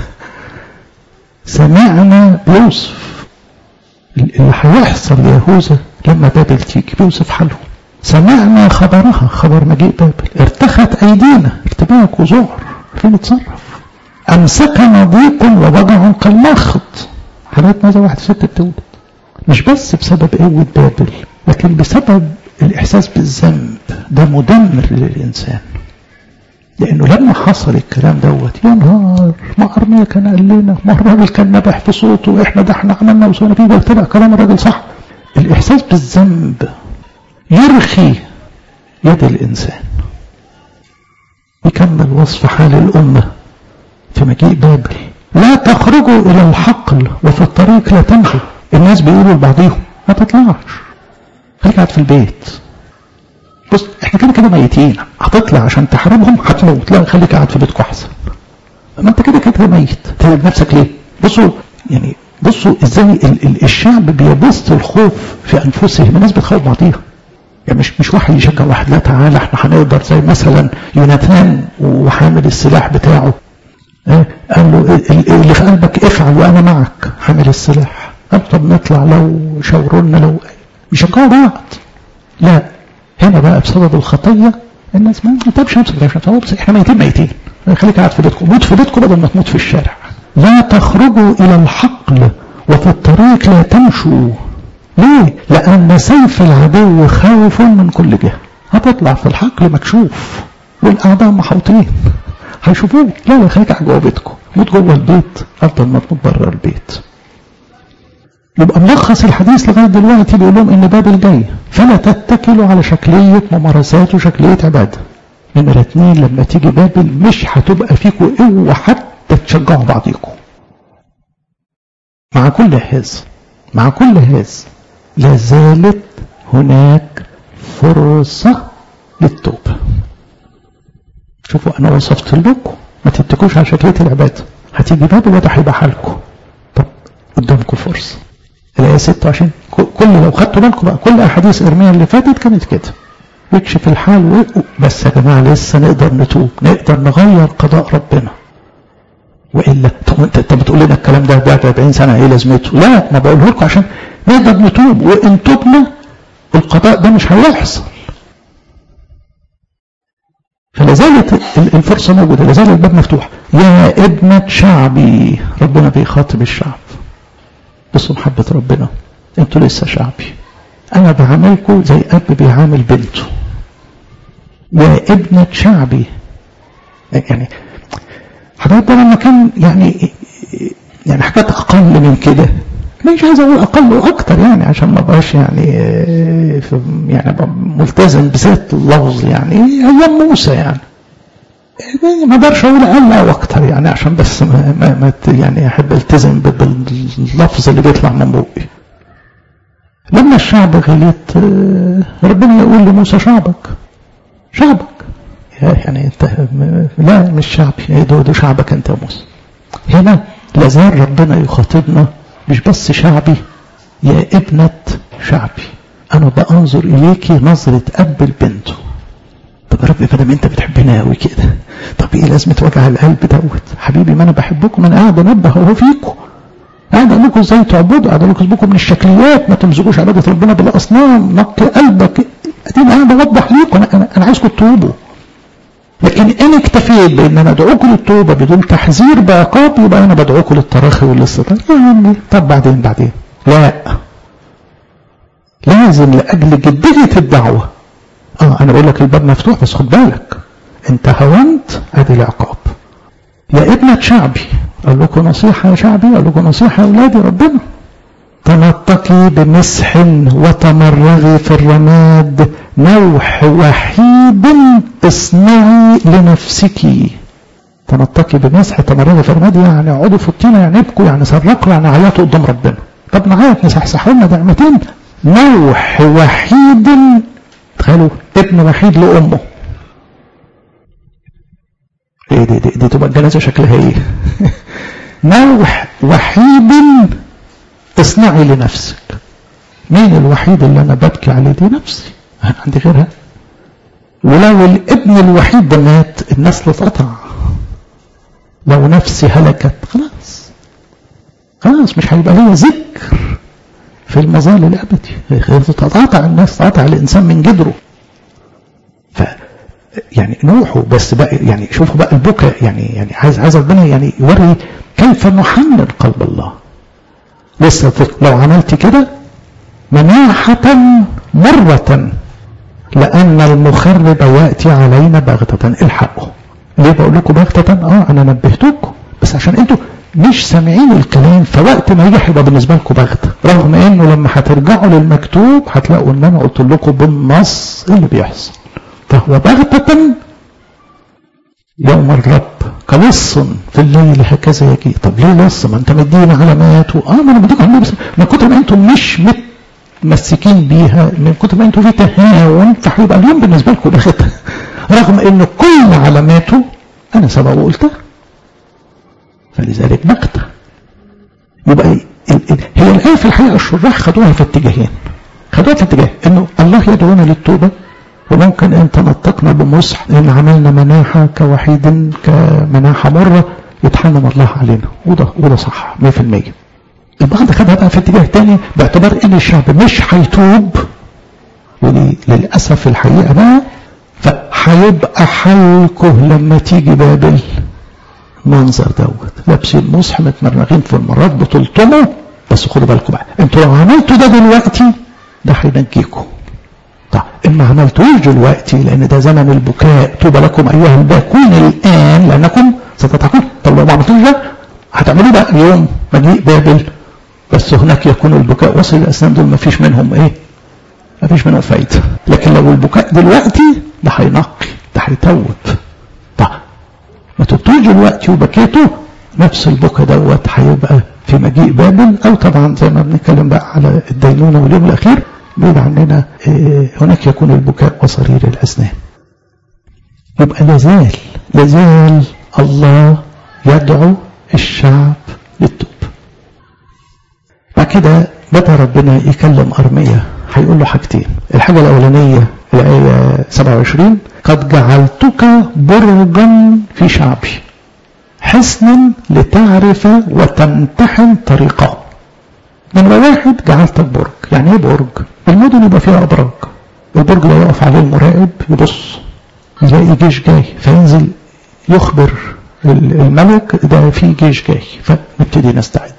سمعنا بيوصف اللي هيحصل ليهوذا لما بابل تيجي بيوصف حالهم سمعنا خبرها خبر مجيء بابل ارتخت ايدينا ارتباك وذعر فين نتصرف امسكنا ضيق ووجع كالمخض حالات زي واحده ست بتولد مش بس بسبب قوه بابل لكن بسبب الإحساس بالذنب ده مدمر للإنسان لأنه لما حصل الكلام دوت يا نهار ما أرميا كان قال لنا ما الراجل كان نبح في صوته وإحنا ده إحنا عملنا وسوينا فيه واتبع كلام الراجل صح الإحساس بالذنب يرخي يد الإنسان يكمل وصف حال الأمة في مجيء بابل لا تخرجوا إلى الحقل وفي الطريق لا تمشوا الناس بيقولوا لبعضهم ما تطلعش خليك قاعد في البيت بص احنا كده كده ميتين هتطلع عشان تحاربهم هتموت لا خليك قاعد في بيتكم احسن ما انت كده كده ميت تعب نفسك ليه بصوا يعني بصوا ازاي ال ال الشعب بيبث الخوف في انفسهم الناس بتخوف بعضيها يعني مش مش واحد يشجع واحد لا تعالى احنا هنقدر زي مثلا يوناثان وحامل السلاح بتاعه اه قال له اللي في قلبك افعل وانا معك حامل السلاح قال طب نطلع لو شاورونا لو بيشجعوا بعض لا هنا بقى بسبب الخطيه الناس ما تبش نفسك عشان تقول بس احنا ميتين ميتين خليك قاعد في بيتكم موت في بيتكم بدل ما تموت في الشارع لا تخرجوا الى الحقل وفي الطريق لا تمشوا ليه؟ لأن سيف العدو خوف من كل جهة هتطلع في الحقل مكشوف والأعداء محوطين هيشوفوك لا لا خليك قاعد جوه بيتكم موت جوه البيت أفضل ما تموت بره البيت يبقى ملخص الحديث لغاية دلوقتي بيقول لهم إن بابل جاي فلا تتكلوا على شكلية ممارسات وشكلية عبادة نمرة اتنين لما تيجي بابل مش هتبقى فيكم قوة حتى تشجعوا بعضيكم مع كل هذا مع كل هذا لا زالت هناك فرصة للتوبة شوفوا أنا وصفت لكم ما تتكوش على شكلية العبادة هتيجي بابل وده هيبقى حالكم طب قدامكم فرصة الآية 26 كل لو خدتوا بالكم بقى كل أحاديث إرميا اللي فاتت كانت كده يكشف الحال و... بس يا جماعة لسه نقدر نتوب نقدر نغير قضاء ربنا وإلا طب أنت أنت بتقول لنا الكلام ده بعد 40 سنة إيه لازمته؟ لا ما بقوله لكم عشان نقدر نتوب وإن تبنا القضاء ده مش هيحصل فلا زالت الفرصة موجودة لا زال الباب مفتوح يا ابنة شعبي ربنا بيخاطب الشعب بصوا محبة ربنا انتوا لسه شعبي انا بعاملكم زي اب بيعامل بنته يا ابنة شعبي يعني حضرتك ده لما كان يعني يعني حاجات اقل من كده مش عايز اقول اقل واكتر يعني عشان ما بقاش يعني في يعني ملتزم بذات اللفظ يعني ايام موسى يعني ما اقدرش اقول اقل او اكتر يعني عشان بس ما, ما, ما يعني احب التزم باللفظ اللي بيطلع من بوقي لما الشعب غلط ربنا يقول لموسى شعبك شعبك يعني انت لا مش شعبي ده, ده شعبك انت يا موسى هنا لازال ربنا يخاطبنا مش بس شعبي يا ابنة شعبي أنا بأنظر إليكي نظرة أب لبنته طب يا رب ما انت بتحبنا قوي كده طب ايه لازمه وجع القلب دوت حبيبي ما انا بحبكم انا قاعد انبه اهو فيكم قاعد اقول لكم ازاي تعبدوا قاعد اقول لكم من الشكليات ما تمزجوش عباده ربنا بالاصنام نقي قلبك اديني انا بوضح ليكم انا انا, أنا عايزكم تتوبوا لكن ان اكتفيت بان انا ادعوكم للتوبه بدون تحذير بعقاب يبقى انا بدعوكم للتراخي والاستطاعه يا عمي طب بعدين بعدين لا لازم لاجل جديه الدعوه اه انا بقول لك الباب مفتوح بس خد بالك انت هونت ادي العقاب يا ابنة شعبي قال لكم نصيحة يا شعبي قال لكم نصيحة يا اولادي ربنا تنطقي بمسح وتمرغي في الرماد نوح وحيد اصنعي لنفسك تنطقي بمسح تمرغي في الرماد يعني اقعدوا في الطينة يعني ابكوا يعني صرخوا يعني عيطوا قدام ربنا طب نعيط نصحصحوا لنا دعمتين نوح وحيد تخيلوا ابن وحيد لأمه ايه دي, دي, دي تبقى الجنازة شكلها ايه نوح وحيد اصنعي لنفسك مين الوحيد اللي انا ببكي عليه دي نفسي انا عندي غيرها ولو الابن الوحيد ده مات النسل اتقطع لو نفسي هلكت خلاص خلاص مش هيبقى ليا ذكر في المظال الابدي تتقاطع الناس تقاطع الانسان من جدره ف يعني نوحوا بس بقى يعني شوفوا بقى البكاء يعني يعني عايز عايز ربنا يعني يوري كيف نحنن قلب الله لسه لو عملت كده مناحة مرة لأن المخرب يأتي علينا بغتة الحقه ليه بقول لكم بغتة اه أنا نبهتكم بس عشان انتوا مش سامعين الكلام فوقت ما يجي هيبقى بالنسبه لكم بغته رغم انه لما هترجعوا للمكتوب هتلاقوا ان انا قلت لكم بالنص اللي بيحصل فهو بغتة يوم الرب كلص في الليل هكذا يجي طب ليه لص ما انت مدينا علامات اه ما انا بديكم علامات بس من كتر ما انتم مش متمسكين بيها من كتر ما انتم في تهاون فهيبقى اليوم بالنسبه لكم بغته رغم ان كل علاماته انا سبق وقلتها فلذلك بغتة يبقى هي الآية في الحقيقة الشراح خدوها في اتجاهين خدوها في اتجاه انه الله يدعونا للتوبة وممكن ان تنطقنا بمصح ان عملنا مناحة كوحيد كمناحة مرة يتحنن الله علينا وده وده صح 100% البعض خدها بقى في اتجاه تاني باعتبار ان الشعب مش هيتوب ودي للاسف الحقيقه بقى فهيبقى حالكم لما تيجي بابل منظر دوت لابسين مصح متمرغين في المرات بتلطموا بس خدوا بالكم بقى انتوا لو عملتوا ده دلوقتي ده هينجيكم طب ان ما عملتوش دلوقتي لان ده زمن البكاء طوبى لكم ايها الباكون الان لانكم ستضحكون طب لو ما عملتوش ده هتعملوا بقى يوم مجيء بابل بس هناك يكون البكاء وصل الاسنان دول ما فيش منهم ايه ما فيش منهم فايده لكن لو البكاء دلوقتي ده هينقي ده هيتوب طب ما تبتوش دلوقتي وبكيتوا نفس البكاء دوت هيبقى في مجيء بابل او طبعا زي ما بنتكلم بقى على الدينونه واليوم الاخير بعيد عننا هناك يكون البكاء وصرير الاسنان يبقى لازال لازال الله يدعو الشعب للتوب بعد كده بدأ ربنا يكلم أرمية هيقول له حاجتين الحاجة الأولانية الآية 27 قد جعلتك برجا في شعبي حسنا لتعرف وتمتحن طريقه نمرة واحد جعلتك برج يعني ايه برج المدن يبقى فيها أبراج البرج ده يقف عليه المراقب يبص يلاقي جيش جاي فينزل يخبر الملك ده في جيش جاي فنبتدي نستعد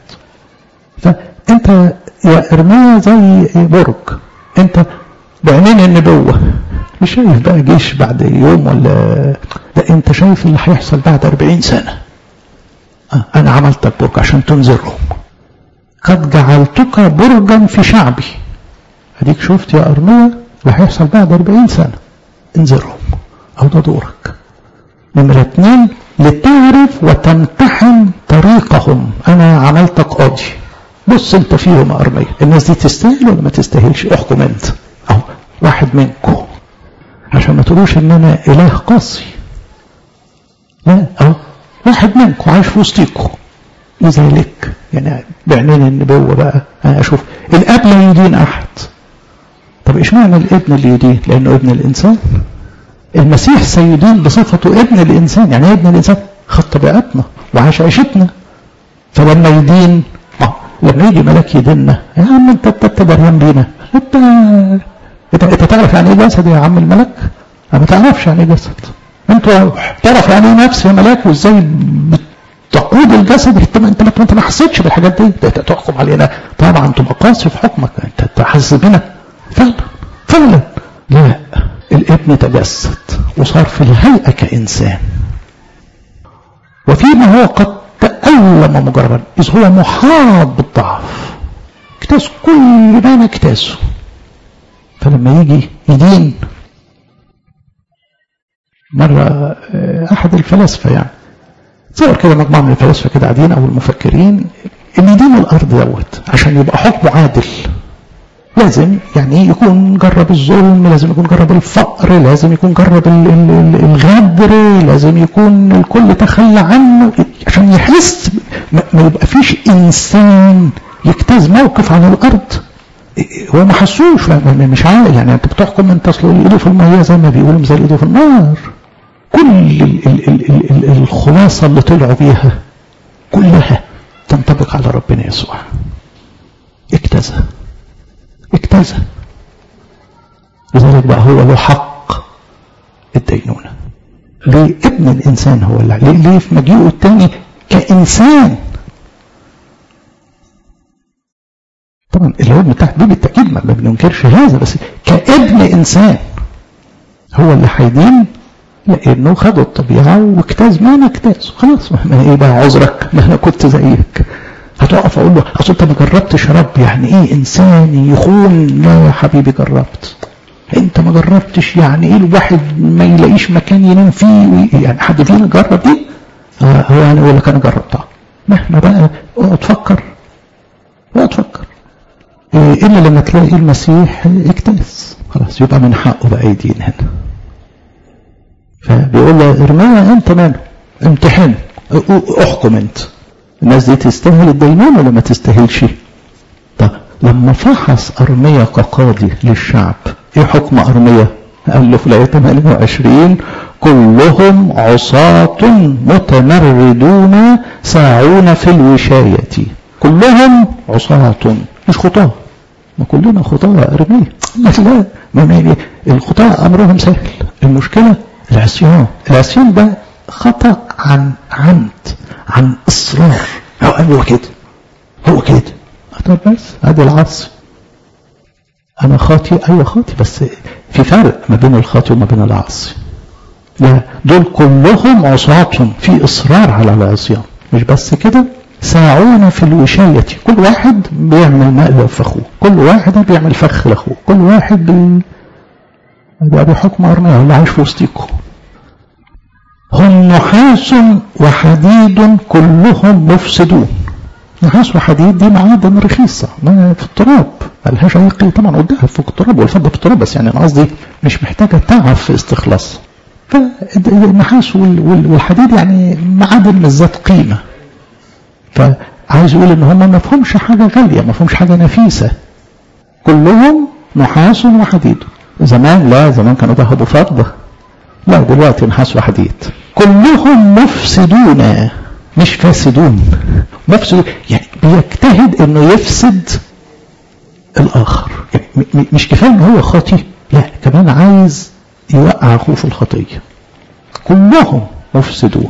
فانت يا ارميا زي برج انت بعينين النبوة مش شايف بقى جيش بعد يوم ولا ده انت شايف اللي هيحصل بعد 40 سنة آه انا عملتك برج عشان تنذرهم قد جعلتك برجا في شعبي اديك شفت يا ارميا اللي هيحصل بعد 40 سنة انذرهم او ده دورك نمرة اتنين لتعرف وتمتحن طريقهم انا عملتك قاضي بص انت فيهم يا ارميا الناس دي تستاهل ولا ما تستاهلش احكم انت اهو واحد منكم عشان ما تقولوش ان انا اله قاسي لا اهو واحد منكم عايش في وسطيكم لذلك يعني بعينين النبوة بقى أنا أشوف الأب لا يدين أحد طب إيش معنى الابن اللي يدين لأنه ابن الإنسان المسيح سيدين بصفته ابن الإنسان يعني ابن الإنسان خد طبيعتنا وعاش عيشتنا فلما يدين لما يجي ملاك يديننا يا عم انت انت دريان بينا انت انت, انت تعرف يعني ايه جسد يا عم الملك؟ ما تعرفش يعني ايه جسد انت تعرف يعني ايه نفس يا ملاك وازاي تقود الجسد انت ما انت انت ما حسيتش بالحاجات دي انت تحكم علينا طبعا انت قاسي في حكمك انت تحس بنا فعلا فعلا لا الابن تجسد وصار في الهيئه كانسان وفيما هو قد تألم مجربا إذ هو محاط بالضعف اكتاس كل ما نكتاسه فلما يجي يدين مرة أحد الفلاسفة يعني تصور كده مجموعة من الفلاسفة كده قاعدين أو المفكرين إن يدين الأرض دوت عشان يبقى حكمه عادل لازم يعني يكون جرب الظلم لازم يكون جرب الفقر لازم يكون جرب الغدر لازم يكون الكل تخلى عنه عشان يحس ما يبقى فيش انسان يجتاز موقف على الارض هو ما حسوش مش عارف يعني انت بتحكم انت اصل ايده في الميه زي ما بيقولوا زي ايده في النار كل ال ال ال ال الخلاصه اللي طلعوا بيها كلها تنطبق على ربنا يسوع اجتازى اجتازى لذلك بقى هو له حق الدينونة ليه ابن الإنسان هو اللي ليه, ليه في مجيئه الثاني كإنسان طبعا الابن تحت دي بالتأكيد ما بننكرش هذا بس كابن إنسان هو اللي هيدين لأنه خد الطبيعة واجتاز ما نجتاز خلاص ما ايه بقى عذرك ما أنا كنت زيك هتقف اقول له اصل انت ما جربتش يا رب يعني ايه انسان يخون لا يا حبيبي جربت انت ما جربتش يعني ايه الواحد ما يلاقيش مكان ينام فيه يعني حد فينا جرب دي آه هو انا اقول لك انا جربتها مهما بقى اقعد تفكر اقعد تفكر إيه الا لما تلاقي المسيح اكتنس خلاص يبقى من حقه بقى يدين هنا فبيقول له ارميا انت ماله امتحن احكم انت الناس دي تستاهل الدينون ولا ما تستاهلش طب لما فحص أرمية كقاضي للشعب ايه حكم أرمية قال له في الآية 28 كلهم عصاة متمردون ساعون في الوشاية كلهم عصاة مش خطاة ما كلنا خطاة أرمية لا ما الخطاة أمرهم سهل المشكلة العصيان العصيان ده خطأ عن عمد عن اصرار هو قال هو كده هو كده طب بس ادي العصر انا خاطي ايوه خاطي بس في فرق ما بين الخاطي وما بين العاصي لا دول كلهم عصاة في اصرار على العصيان مش بس كده ساعون في الوشاية كل واحد بيعمل مقلب في اخوه كل واحد بيعمل فخ لاخوه كل واحد بي... ده بحكم ارميه اللي عايش في وسطيكم هم نحاس وحديد كلهم مفسدون نحاس وحديد دي معادن رخيصة ما في التراب ملهاش أي قيمة طبعا والذهب فوق التراب والفضة في التراب بس يعني أنا قصدي مش محتاجة تعب في استخلاص فالنحاس والحديد يعني معادن من ذات قيمة فعايز يقول ان هم ما فهمش حاجة غالية ما فهمش حاجة نفيسة كلهم نحاس وحديد زمان لا زمان كانوا ذهب وفضة لا دلوقتي نحاس وحديد كلهم مفسدون مش فاسدون مفسدون يعني بيجتهد انه يفسد الاخر يعني مش كفايه ان هو خاطي لا كمان عايز يوقع اخوه في الخطيه كلهم مفسدون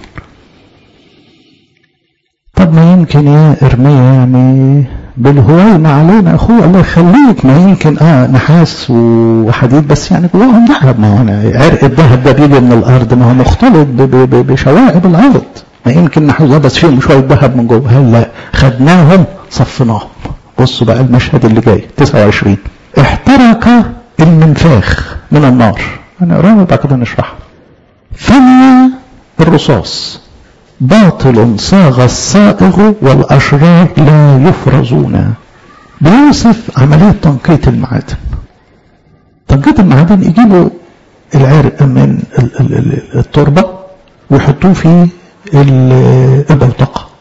طب ما يمكن يا ارميا يعني بالهواية علينا اخوه الله يخليك ما يمكن اه نحاس وحديد بس يعني جواهم ذهب ما هو عرق الذهب ده بيجي من الارض ما هو مختلط بشوائب الارض ما يمكن نحاس بس فيهم شويه ذهب من جوه هل لا خدناهم صفناهم بصوا بقى المشهد اللي جاي 29 احترق المنفاخ من النار هنقراها وبعد كده نشرحها فني الرصاص باطل صاغ الصائغ والأشرار لا يفرزون بيوصف عملية تنقية المعادن تنقية المعادن يجيبوا العرق من التربة ويحطوه في البوتقة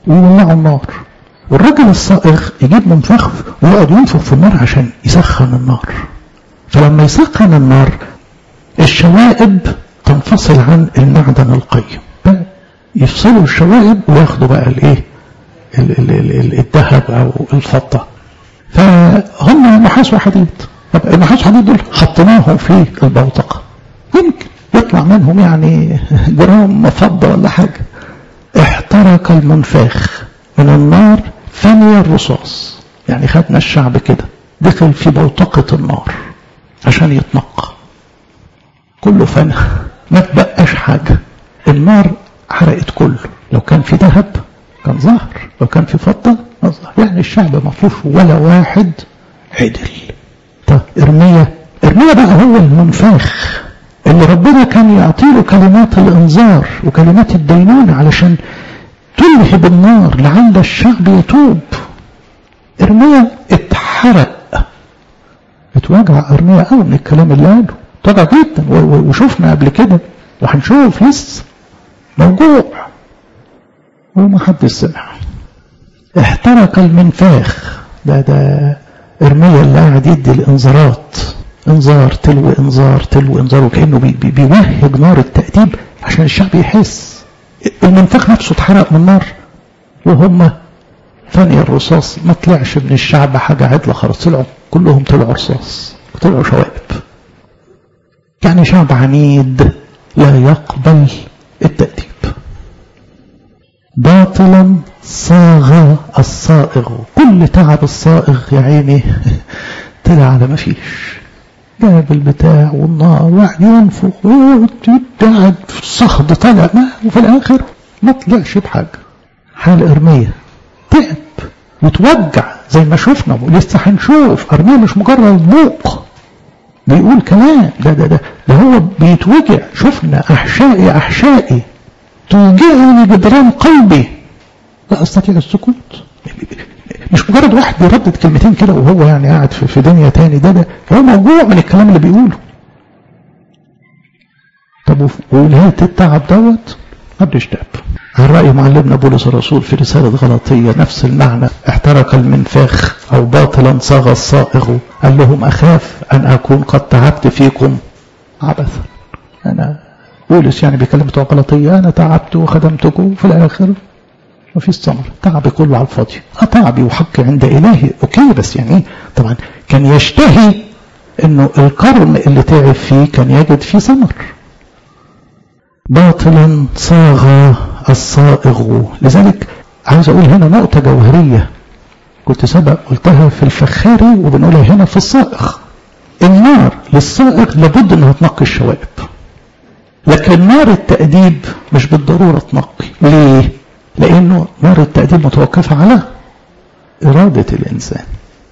ويولعوا النار والراجل الصائغ يجيب منفخ ويقعد ينفخ في النار عشان يسخن النار فلما يسخن النار الشوائب تنفصل عن المعدن القيم يفصلوا الشوائب وياخدوا بقى الايه الذهب او الفضه فهم نحاس وحديد طب النحاس وحديد دول حطيناهم في البوتقه يمكن يطلع منهم يعني جرام فضه ولا حاجه احترق المنفاخ من النار فني الرصاص يعني خدنا الشعب كده دخل في بوتقه النار عشان يتنقى كله فنى ما تبقاش حاجه النار حرقت كله لو كان في ذهب كان ظهر لو كان في فضة ظهر يعني الشعب ما فيهوش ولا واحد عدل طب ارميا ارميا بقى هو المنفاخ اللي ربنا كان يعطيله كلمات الانذار وكلمات الدينونة علشان تلهب النار لعل الشعب يتوب ارميا اتحرق اتوجع ارميا قوي من الكلام اللي قاله طبعا جدا وشفنا قبل كده وهنشوف لسه موجوع وما حد سمع احترق المنفاخ ده ده ارميا اللي قاعد يدي الانذارات انذار تلو انذار تلو انذار وكانه بي بي بيوهج نار التأديب عشان الشعب يحس المنفاخ نفسه اتحرق من النار وهم فني الرصاص ما طلعش من الشعب حاجة عدلة خالص طلعوا كلهم طلعوا رصاص طلعوا شوائب يعني شعب عنيد لا يقبل التأديب باطلا صاغ الصائغ كل تعب الصائغ يا عيني طلع على ما فيش جاب البتاع والنار وقعد ينفخ وقعد في الصهد طلع ما وفي الاخر ما طلعش بحاجه حال ارميه تعب وتوجع زي ما شفنا لسه هنشوف ارميه مش مجرد بوق بيقول كلام ده ده ده ده هو بيتوجع شفنا احشائي احشائي توجعني جدران قلبي لا استطيع السكوت مش مجرد واحد بيردد كلمتين كده وهو يعني قاعد في, في دنيا تاني ده ده هو موجوع من الكلام اللي بيقوله طب ونهاية التعب دوت محدش تاب عن رأي معلمنا بولس الرسول في رسالة غلطية نفس المعنى احترق المنفاخ أو باطلا صاغ الصائغ قال لهم أخاف أن أكون قد تعبت فيكم عبثا أنا بولس يعني بيكلم بتوع غلطية أنا تعبت وخدمتكم في الآخر ما فيش ثمر تعبي كله على الفاضي اه تعبي وحقي عند إلهي أوكي بس يعني طبعا كان يشتهي إنه القرن اللي تعب فيه كان يجد فيه ثمر باطلا صاغ الصائغ لذلك عايز أقول هنا نقطة جوهرية كنت سبق قلتها في الفخاري وبنقولها هنا في الصائغ النار للصائغ لابد انها تنقي الشوائب لكن نار التأديب مش بالضرورة تنقي ليه؟ لأنه نار التأديب متوقفة على إرادة الإنسان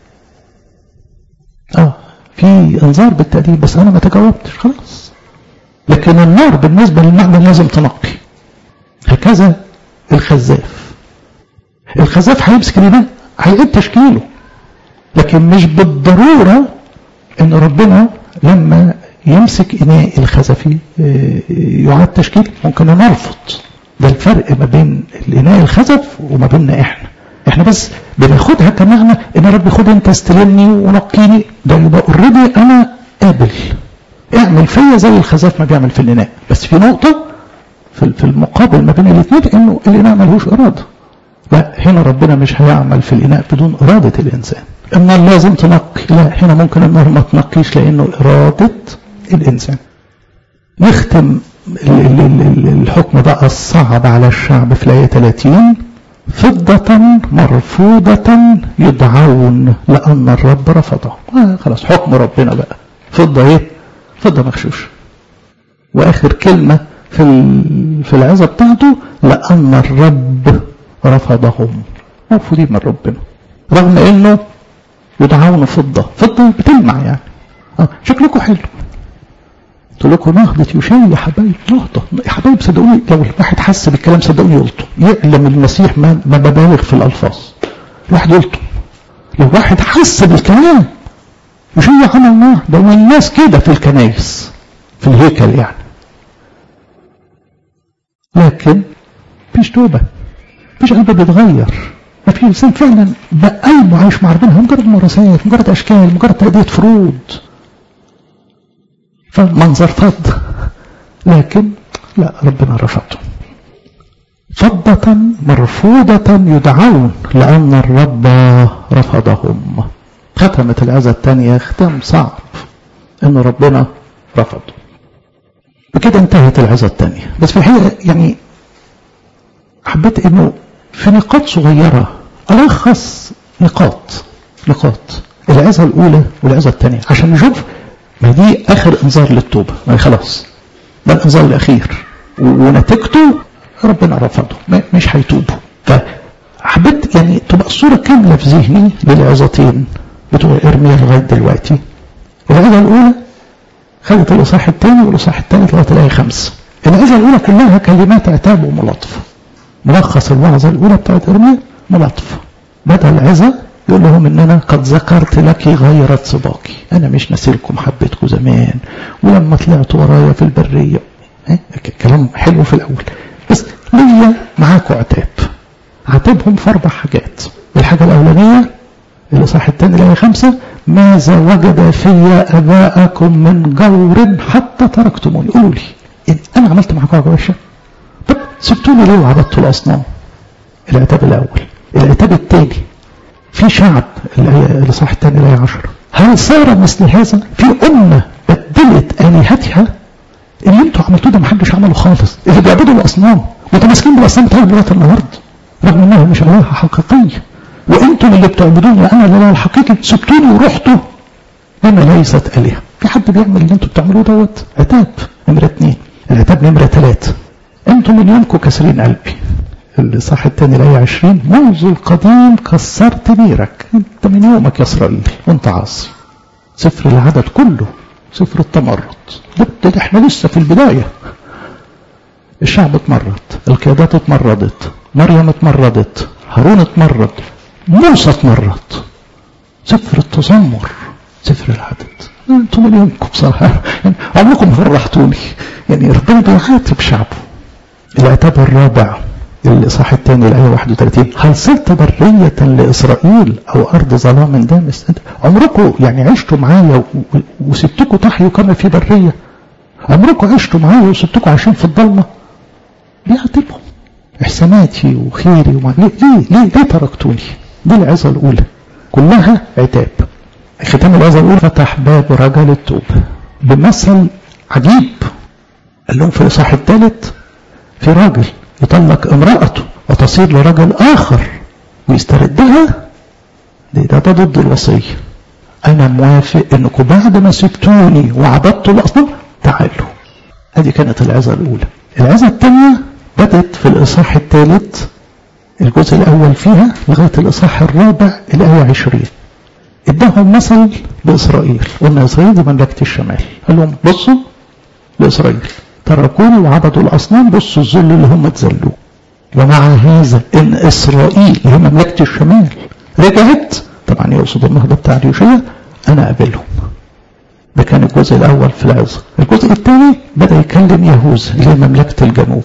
آه في انذار بالتأديب بس أنا ما تجاوبتش خلاص لكن النار بالنسبة للمعدن لازم تنقي هكذا الخزاف الخزاف هيمسك الإناء هيعيد تشكيله لكن مش بالضرورة ان ربنا لما يمسك إناء الخزفي يعاد تشكيل ممكن نرفض ده الفرق ما بين الإناء الخزف وما بيننا إحنا إحنا بس بناخدها كمعنى إن رب خد أنت استلمني ونقيني ده يبقى اوريدي أنا قابل اعمل فيا زي الخزاف ما بيعمل في الإناء بس في نقطة في المقابل ما بين الاثنين إنه الإناء ملهوش إرادة لا هنا ربنا مش هيعمل في الإناء بدون إرادة الإنسان النار لازم تنقي لا هنا ممكن النار ما تنقيش لأنه إرادة الإنسان نختم الحكم بقى الصعب على الشعب في الآية 30 فضة مرفوضة يدعون لأن الرب رفضه آه خلاص حكم ربنا بقى فضة ايه فضة مغشوش وآخر كلمة في في العظة بتاعته لأن الرب رفضهم مرفوضين من ربنا رغم انه يدعون فضة فضة بتلمع يعني آه شكلكم حلو قلت لكم نهضة يشيع يا حبايب نهضة يا حبايب صدقوني لو الواحد حس بالكلام صدقوني يلطم يعلم المسيح ما, ما ببالغ في الألفاظ الواحد يلطم لو واحد حس بالكلام يشيع عمل نهضة والناس كده في الكنايس في الهيكل يعني لكن مفيش توبة مفيش قلب بيتغير ما في انسان فعلا بقى قلبه عايش مع ربنا مجرد ممارسات مجرد اشكال مجرد تأدية فروض فمنظر فض لكن لا ربنا رفضه فضة مرفوضة يدعون لأن الرب رفضهم ختمت العزة الثانية ختم صعب إن ربنا رفضه بكده انتهت العزة الثانية بس في الحقيقة يعني حبيت إنه في نقاط صغيرة ألخص نقاط نقاط العزة الأولى والعزة الثانية عشان نشوف ما دي آخر إنذار للتوبة ما خلاص ده الإنذار الأخير ونتيجته ربنا رفضه مش هيتوبوا فحبيت يعني تبقى الصورة كاملة في ذهني للعظتين بتوع إرميا لغاية دلوقتي العظة الأولى خدت الإصحاح الثاني والإصحاح الثالث لغاية الآية خمسة العظة الأولى كلها كلمات عتاب وملاطفة ملخص الوعظة الأولى بتاعت إرميا ملاطفة بدأ العظة يقول لهم ان انا قد ذكرت لك غيرة سباقي انا مش ناسيلكم حبيتكم زمان ولما طلعت ورايا في البرية كلام حلو في الاول بس ليا معاكم عتاب عاتبهم في اربع حاجات الحاجة الاولانية الاصحاح الثاني الايه خمسة ماذا وجد في اباءكم من جور حتى تركتموني قولوا لي إن انا عملت معاكم حاجه وحشه طب سبتوني ليه وعبدتوا الاصنام العتاب الاول العتاب الثاني في شعب الاصحاح الثاني الايه 10 هل صار مثل هذا في امه بدلت الهتها اللي انتوا عملتوه ده محدش عمله خالص اللي بيعبدوا الاصنام متمسكين بالاصنام بتاعهم لغايه النهارده رغم انها مش الهه حقيقيه وانتم اللي بتعبدوني انا الاله الحقيقي سبتوني ورحتوا لما ليست الهه في حد بيعمل اللي انتوا بتعملوه دوت عتاب نمره اثنين العتاب نمره ثلاثه انتم من يومكم كاسرين قلبي الصح الثاني الآية 20 منذ القديم كسرت بيرك انت من يومك يا اسرائيل وانت عاصي سفر العدد كله سفر التمرد ده احنا لسه في البداية الشعب اتمرد القيادات اتمردت مريم اتمردت هارون اتمرد موسى اتمرد سفر التذمر سفر العدد انتم من يومكم بصراحة يعني عمركم فرحتوني يعني ربنا بيعاتب شعبه العتاب الرابع الإصحاح الثاني الآية 31 هل صرت برية لإسرائيل أو أرض ظلام دامس عمركم يعني عشتوا معايا وسبتكم تحيوا كما في برية عمركم عشتوا معايا وسبتكم عايشين في الضلمة بيعاتبهم إحساناتي وخيري وما ليه ليه ليه, ليه تركتوني دي العظة الأولى كلها عتاب ختام العظة الأولى فتح باب رجل التوب بمثل عجيب قال لهم في الإصحاح الثالث في راجل يطلق امرأته وتصير لرجل آخر ويستردها ده, ده, ده ضد الوصية أنا موافق إنكم بعد ما سبتوني وعبدتوا الأصنام تعالوا هذه كانت العظة الأولى العظة الثانية بدت في الإصحاح الثالث الجزء الأول فيها لغاية الإصحاح الرابع الآية 20 اداهم مثل بإسرائيل قلنا إسرائيل دي مملكة الشمال قال لهم بصوا لإسرائيل تركوني وعبدوا الأصنام بصوا الذل اللي هم اتذلوه ومع هذا إن إسرائيل هي مملكة الشمال رجعت طبعا يقصد النهضة بتاع اليوشية أنا قابلهم ده كان الجزء الأول في العظة الجزء الثاني بدأ يكلم يهوذا اللي هي مملكة الجنوب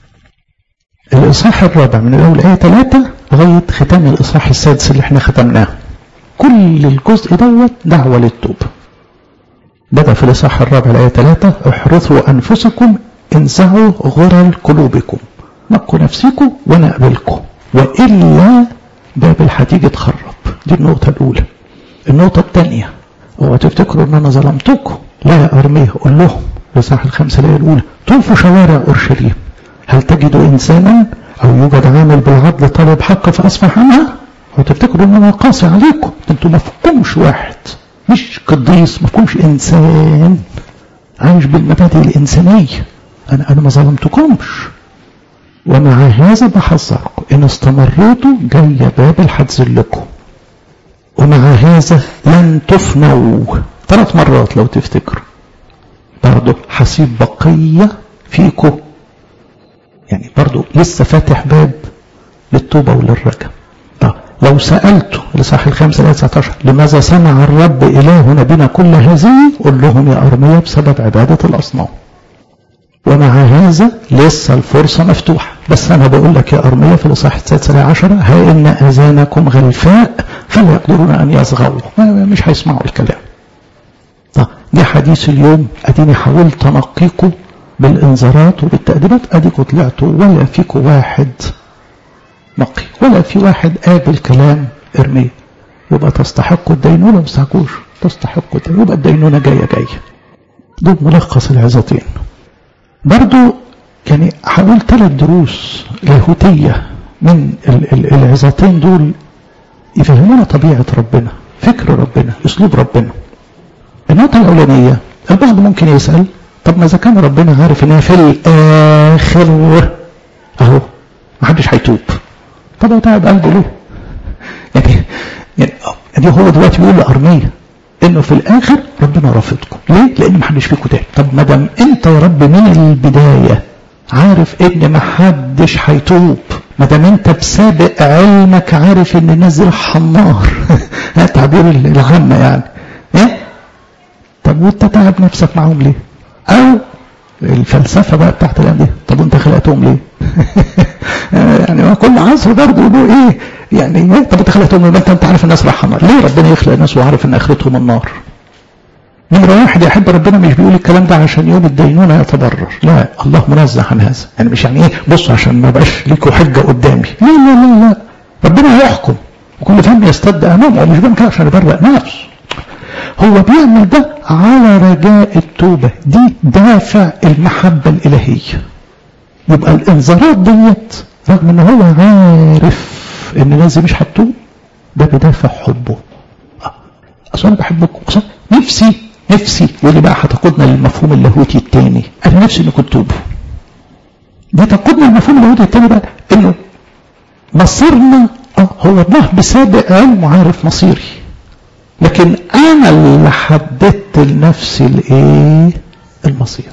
الإصحاح الرابع من الأول آية 3 لغاية ختام الإصحاح السادس اللي احنا ختمناه كل الجزء دوت دعوة للتوبة بدأ في الإصحاح الرابع الآية 3 احرثوا أنفسكم انزعوا غرل قلوبكم نقوا نفسكم وأنا أقبلكم وإلا باب الحديد اتخرب دي النقطة الأولى النقطة الثانية اوعوا تفتكروا ان انا ظلمتكم لا يا ارميه قول لهم الإصحاح الخمسة الآية الأولى طوفوا شوارع أورشليم هل تجدوا إنسانا أو يوجد عامل بالعدل طالب حق فأصفح عنها وتفتكروا ان انا قاسي عليكم انتوا ما فيكمش واحد مش قديس ما فيكمش انسان عايش بالمبادئ الانسانيه انا انا ما ظلمتكمش ومع هذا بحذركم ان استمريتوا جاي بابل هتذلكم ومع هذا لن تفنوا ثلاث مرات لو تفتكروا برضه هسيب بقيه فيكم يعني برضه لسه فاتح باب للتوبه وللرجاء لو سألته لصح الخمسة الآية 19 لماذا صنع الرب إلهنا بنا كل هذه قل لهم يا أرمية بسبب عبادة الأصنام ومع هذا لسه الفرصة مفتوحة بس أنا بقول لك يا أرمية في الإصحاح السادس عشر ها إن أذانكم غلفاء فلا يقدرون أن يصغوا مش هيسمعوا الكلام طب دي حديث اليوم أديني حاولت أنقيكم بالإنذارات وبالتأديبات أديكوا طلعتوا ولا فيكوا واحد نقي ولا في واحد قابل كلام إرمية يبقى تستحقوا الدينونة ما تستحقوش تستحقوا الدينونة يبقى الدينونة جاية جاية دول ملخص العظتين برضو يعني حاولت ثلاث دروس لاهوتية من العظتين دول يفهمونا طبيعة ربنا فكر ربنا اسلوب ربنا النقطة الأولانية البعض ممكن يسأل طب ما إذا كان ربنا عارف إنها في الآخر أهو ما حدش هيتوب طب هو تعب قلبه ليه؟ يعني يعني يعني هو دلوقتي بيقول لأرمية انه في الاخر ربنا رافضكم ليه لان ما حدش فيكم تاني طب ما دام انت يا رب من البدايه عارف ان ما حدش هيتوب ما دام انت بسابق علمك عارف ان الناس دي النار تعبير العامه يعني ايه طب وانت تعب نفسك معاهم ليه او الفلسفه بقى بتاعت الايام دي طب وانت خلقتهم ليه يعني كل عصر برضه يقولوا ايه يعني ايه طب انت خلقتهم ليه انت انت عارف الناس رايحه النار ليه ربنا يخلق الناس وعارف ان اخرتهم النار نمرة واحد يحب ربنا مش بيقول الكلام ده عشان يوم الدينونة يتضرر لا الله منزه عن هذا يعني مش يعني ايه بصوا عشان ما بقاش ليكوا حجة قدامي لا لا لا لا ربنا هيحكم وكل فهم يستد امامه ومش بيعمل كده عشان يبرق نفسه هو بيعمل ده على رجاء التوبة دي دافع المحبة الإلهية يبقى الانذارات ديت رغم ان هو عارف ان الناس مش هتتوب ده بدافع حبه اصلا انا بحبكم اصلا نفسي نفسي واللي بقى هتقودنا للمفهوم اللاهوتي الثاني انا نفسي انكم تتوبوا دي تقودنا للمفهوم اللاهوتي الثاني بقى انه مصيرنا اه هو الله بسابق علم عارف مصيري لكن انا اللي حددت لنفسي الايه المصير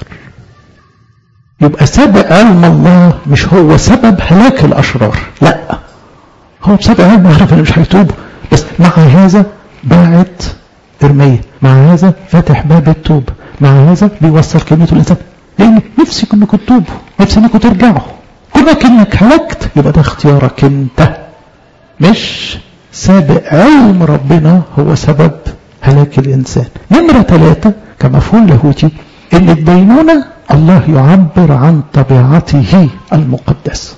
يبقى سبب علم الله مش هو سبب هلاك الاشرار لا هو بسبب علم عارف ان مش هيتوبوا بس مع هذا باعت ارميه مع هذا فاتح باب التوبه مع هذا بيوصل كلمته الانسان لان نفسي انكم تتوبوا نفسي انكم ترجعوا كونك انك هلكت يبقى ده اختيارك انت مش سابق علم ربنا هو سبب هلاك الإنسان نمرة ثلاثة كمفهوم لاهوتي إن الدينونة الله يعبر عن طبيعته المقدسة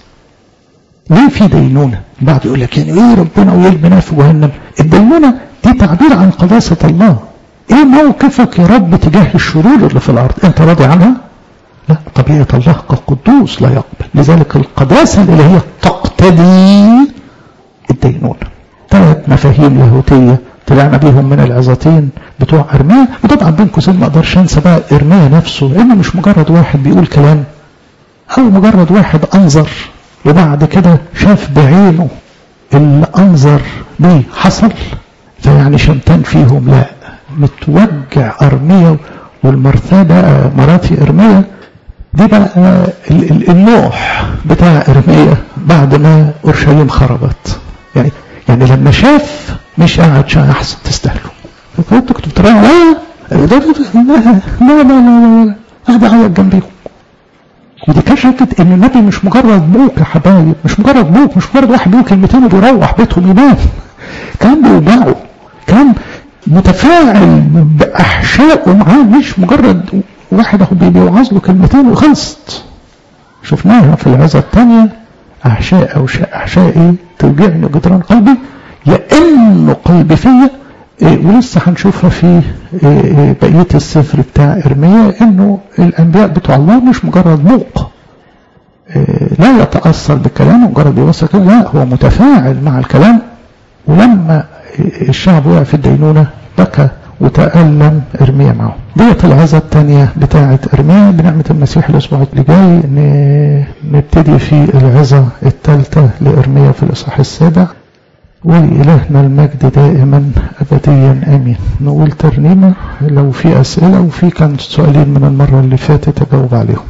ليه في دينونة بعض يقول لك يعني ايه ربنا ويلبنا في جهنم الدينونة دي تعبير عن قداسة الله ايه موقفك يا رب تجاه الشرور اللي في الارض انت راضي عنها لا طبيعة الله كقدوس لا يقبل لذلك القداسة الإلهية تقتضي الدينونة ثلاث مفاهيم لاهوتية طلعنا بيهم من العظتين بتوع ارميا وطبعا بين قوسين ما اقدرش انسى بقى ارميا نفسه انه مش مجرد واحد بيقول كلام او مجرد واحد انظر وبعد كده شاف بعينه اللي انظر بيه حصل فيعني شمتان فيهم لا متوجع ارميا والمرثاه بقى مراتي ارميا دي بقى النوح بتاع ارميا بعد ما اورشليم خربت يعني يعني لما شاف مش قاعد شاء احسن تستاهلوا فكنت كنت بتراجع لا لا لا لا لا قاعد اعيط جنبيهم ودي كشفت ان النبي مش مجرد بوك يا حبايب مش مجرد بوك مش مجرد واحد بيقول كلمتين وبيروح بيتهم ينام كان بيوجعه كان متفاعل باحشائه معاه مش مجرد واحد اهو بيوعظ له كلمتين وخلصت شفناها في العظه الثانيه احشاء او احشائي توجعني جدران قلبي لانه قلبي فيا ولسه هنشوفها في بقيه السفر بتاع ارميا انه الانبياء بتوع الله مش مجرد موق لا يتاثر بالكلام مجرد بيوصل كلام لا هو متفاعل مع الكلام ولما الشعب وقع في الدينونه بكى وتألم ارميا معه ديت العظة الثانية بتاعة ارميا بنعمة المسيح الاسبوع اللي جاي نبتدي في العظة الثالثة لارميا في الاصحاح السابع ولإلهنا المجد دائما أبديا آمين نقول ترنيمة لو في أسئلة وفي كان سؤالين من المرة اللي فاتت أجاوب عليهم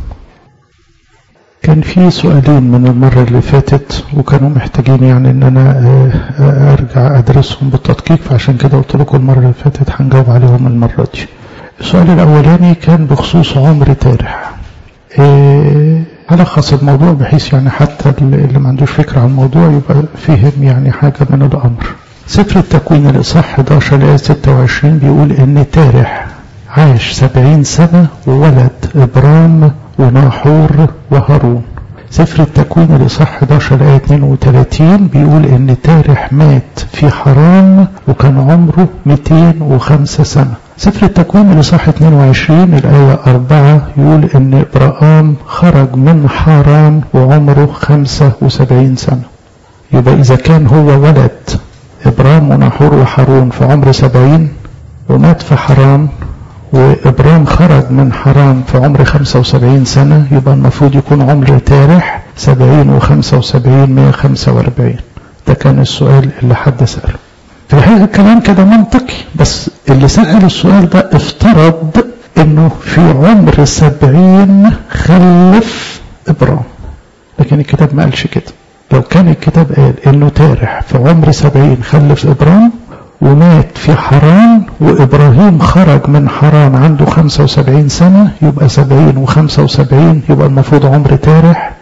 كان في سؤالين من المرة اللي فاتت وكانوا محتاجين يعني ان انا ارجع ادرسهم بالتدقيق فعشان كده قلت لكم المرة اللي فاتت هنجاوب عليهم المرة دي السؤال الاولاني كان بخصوص عمر تارح إيه ألخص الموضوع بحيث يعني حتى اللي ما عندوش فكرة عن الموضوع يبقى فهم يعني حاجة من الأمر سفر التكوين الإصحاح 11 آية 26 بيقول إن تارح عاش سبعين سنة وولد إبرام وناحور وهارون سفر التكوين الإصحاح 11 آية 32 بيقول إن تارح مات في حران وكان عمره 205 سنة سفر التكوين الإصحاح 22 الآية 4 يقول إن إبراهام خرج من حران وعمره 75 سنة يبقى إذا كان هو ولد إبرام وناحور وحارون في عمر 70 ومات في حران وإبرام خرج من حران في عمر 75 سنة يبقى المفروض يكون عمر تارح 70 و75 145 ده كان السؤال اللي حد سأله في الحقيقة الكلام كده منطقي بس اللي سأل السؤال ده افترض انه في عمر 70 خلف إبرام لكن الكتاب ما قالش كده لو كان الكتاب قال انه تارح في عمر 70 خلف إبرام ومات في حران وإبراهيم خرج من حران عنده 75 سنة يبقى 70 و75 يبقى المفروض عمر تارح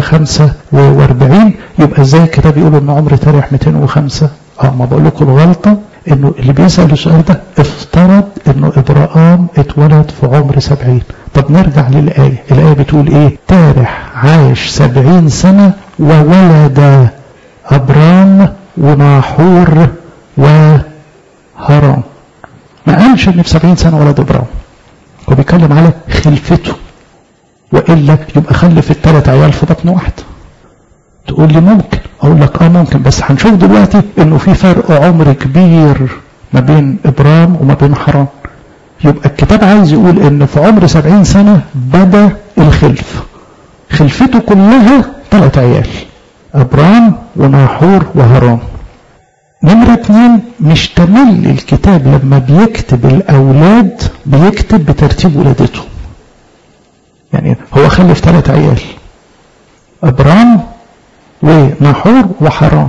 145 يبقى ازاي الكتاب يقول ان عمر تارح 205 اه ما بقول لكم الغلطة انه اللي بيسأل السؤال ده افترض انه ابراهام اتولد في عمر 70 طب نرجع للآية الآية بتقول ايه تارح عاش 70 سنة وولد أبرام وناحور وهرام ما قالش ان في 70 سنة ولد ابراهيم هو بيتكلم على خلفته والا يبقى خلف الثلاث عيال في بطن واحد تقول لي ممكن اقول لك اه ممكن بس هنشوف دلوقتي انه في فرق عمر كبير ما بين ابرام وما بين حرام يبقى الكتاب عايز يقول ان في عمر 70 سنة بدا الخلف خلفته كلها ثلاث عيال ابرام وناحور وهرام نمرة اتنين مش تمل الكتاب لما بيكتب الأولاد بيكتب بترتيب ولادته يعني هو خلف ثلاث عيال أبرام وناحور وحرام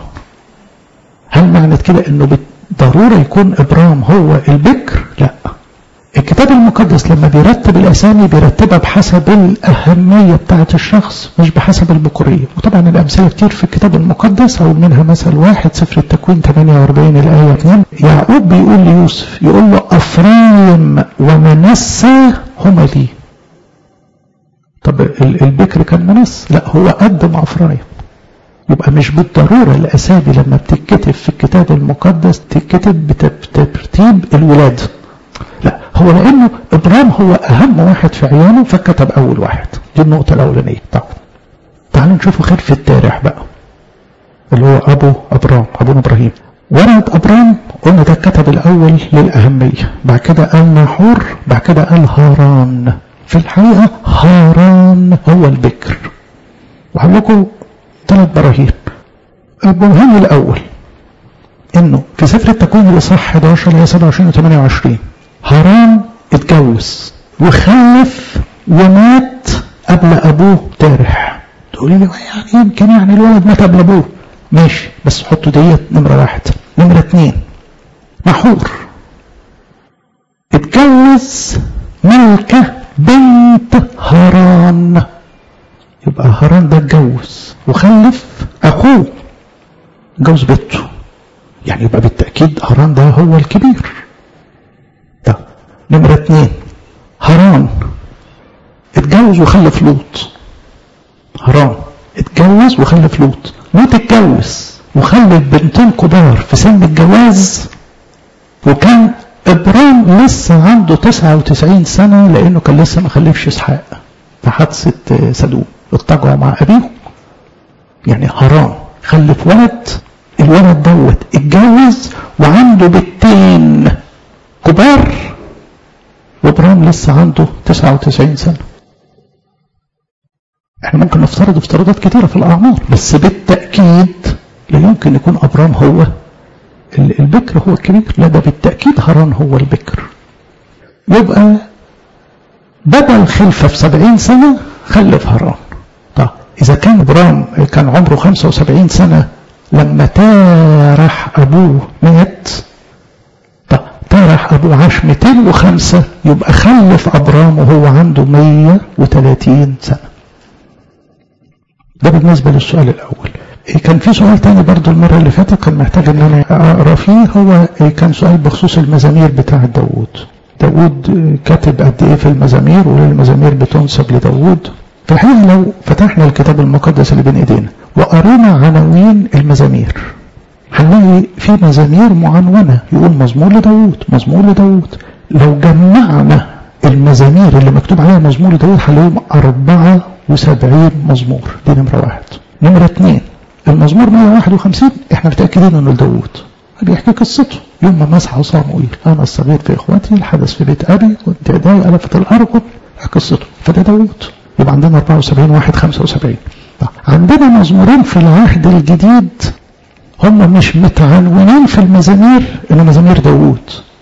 هل معنى كده انه بالضرورة يكون إبرام هو البكر لا الكتاب المقدس لما بيرتب الأسامي بيرتبها بحسب الأهمية بتاعة الشخص مش بحسب البكورية وطبعا الأمثلة كتير في الكتاب المقدس أو منها مثل واحد سفر التكوين 48 الآية 2 يعقوب بيقول ليوسف يقول له أفرايم ومنسى هما لي طب البكر كان منس لا هو قدم أفرايم يبقى مش بالضرورة الأسامي لما بتتكتب في الكتاب المقدس تتكتب بترتيب الولادة لا هو لانه ابرام هو اهم واحد في عياله فكتب اول واحد دي النقطه الاولانيه طب تعالوا نشوفوا خلف التاريخ بقى اللي هو ابو ابرام ابونا ابراهيم ولد ابرام قلنا ده كتب الاول للاهميه بعد كده قال ناحور بعد كده قال هاران في الحقيقه هاران هو البكر وهقول لكم ثلاث براهين البرهان الاول انه في سفر التكوين الاصحاح 11 ل 27 و 28 هاران اتجوز وخلف ومات قبل ابوه تارح تقولي لي يعني يمكن يعني الولد مات قبل ابوه ماشي بس حطوا ديت نمرة واحد نمرة اتنين نحور اتجوز ملكة بنت هاران يبقى هاران ده اتجوز وخلف اخوه اتجوز بنته يعني يبقى بالتأكيد هاران ده هو الكبير ده نمرة اتنين هاران اتجوز وخلف لوط هاران اتجوز وخلف لوط لوط اتجوز وخلف بنتين كبار في سن الجواز وكان ابرام لسه عنده 99 سنة لانه كان لسه ما خلفش اسحاق في حادثة سدوم اتجعوا مع ابيهم يعني هاران خلف ولد الولد دوت اتجوز وعنده بنتين كبار وابراهيم لسه عنده 99 سنة احنا ممكن نفترض افتراضات كتيرة في الأعمار بس بالتأكيد لا يمكن يكون أبرام هو البكر هو الكبير لا ده بالتأكيد هران هو البكر يبقى بدل خلفة في 70 سنة خلف هران طيب إذا كان إبرام كان عمره 75 سنة لما تارح أبوه مات طب تارح ترح أبوه عاش 205 يبقى خلف أبرام وهو عنده 130 سنة ده بالنسبة للسؤال الأول كان في سؤال تاني برضو المرة اللي فاتت كان محتاج ان انا اقرا فيه هو كان سؤال بخصوص المزامير بتاع داوود داوود كاتب قد ايه في المزامير والمزامير بتنسب لداوود في الحقيقة لو فتحنا الكتاب المقدس اللي بين ايدينا وقرينا عناوين المزامير هنلاقي في مزامير معنونة يقول مزمور لداوود مزمور لداوود لو جمعنا المزامير اللي مكتوب عليها مزمور لداوود هنلاقيهم 74 مزمور دي نمرة واحد نمرة اثنين المزمور 151 احنا متأكدين انه لداوود بيحكي قصته يوم ما مسح صاموئيل انا الصغير في اخواتي الحدث في بيت ابي كنت اداي الفت الارجل قصته فده داوود يبقى عندنا 74 واحد 75 عندنا مزمورين في العهد الجديد هم مش متعنونين في المزامير انه مزامير داوود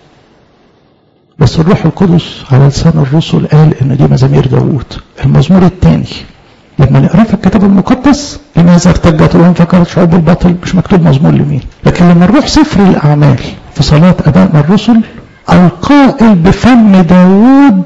بس الروح القدس على لسان الرسل قال ان دي مزامير داوود المزمور الثاني لما نقرا في الكتاب المقدس لماذا ارتجت الامم فكرت شعوب الباطل مش مكتوب مزمور لمين لكن لما نروح سفر الاعمال في صلاه ابائنا الرسل القائل بفم داوود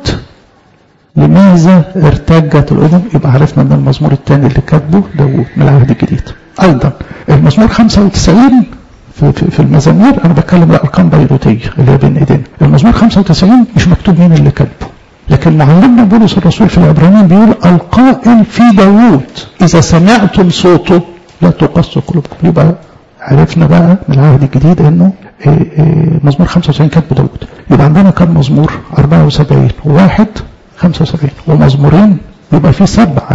لماذا ارتجت الامم يبقى عرفنا ان المزمور الثاني اللي كاتبه داوود من العهد الجديد ايضا المزمور 95 في, في, في المزامير انا بتكلم الارقام بيروتيه اللي هي بين ايدينا المزمور 95 مش مكتوب مين اللي كاتبه لكن معلمنا بولس الرسول في العبرانيين بيقول القائل في داوود اذا سمعتم صوته لا تقصوا قلوبكم يبقى عرفنا بقى من العهد الجديد انه إيه إيه مزمور 95 كاتبه داوود يبقى عندنا كم مزمور 74 واحد 75 ومزمورين يبقى في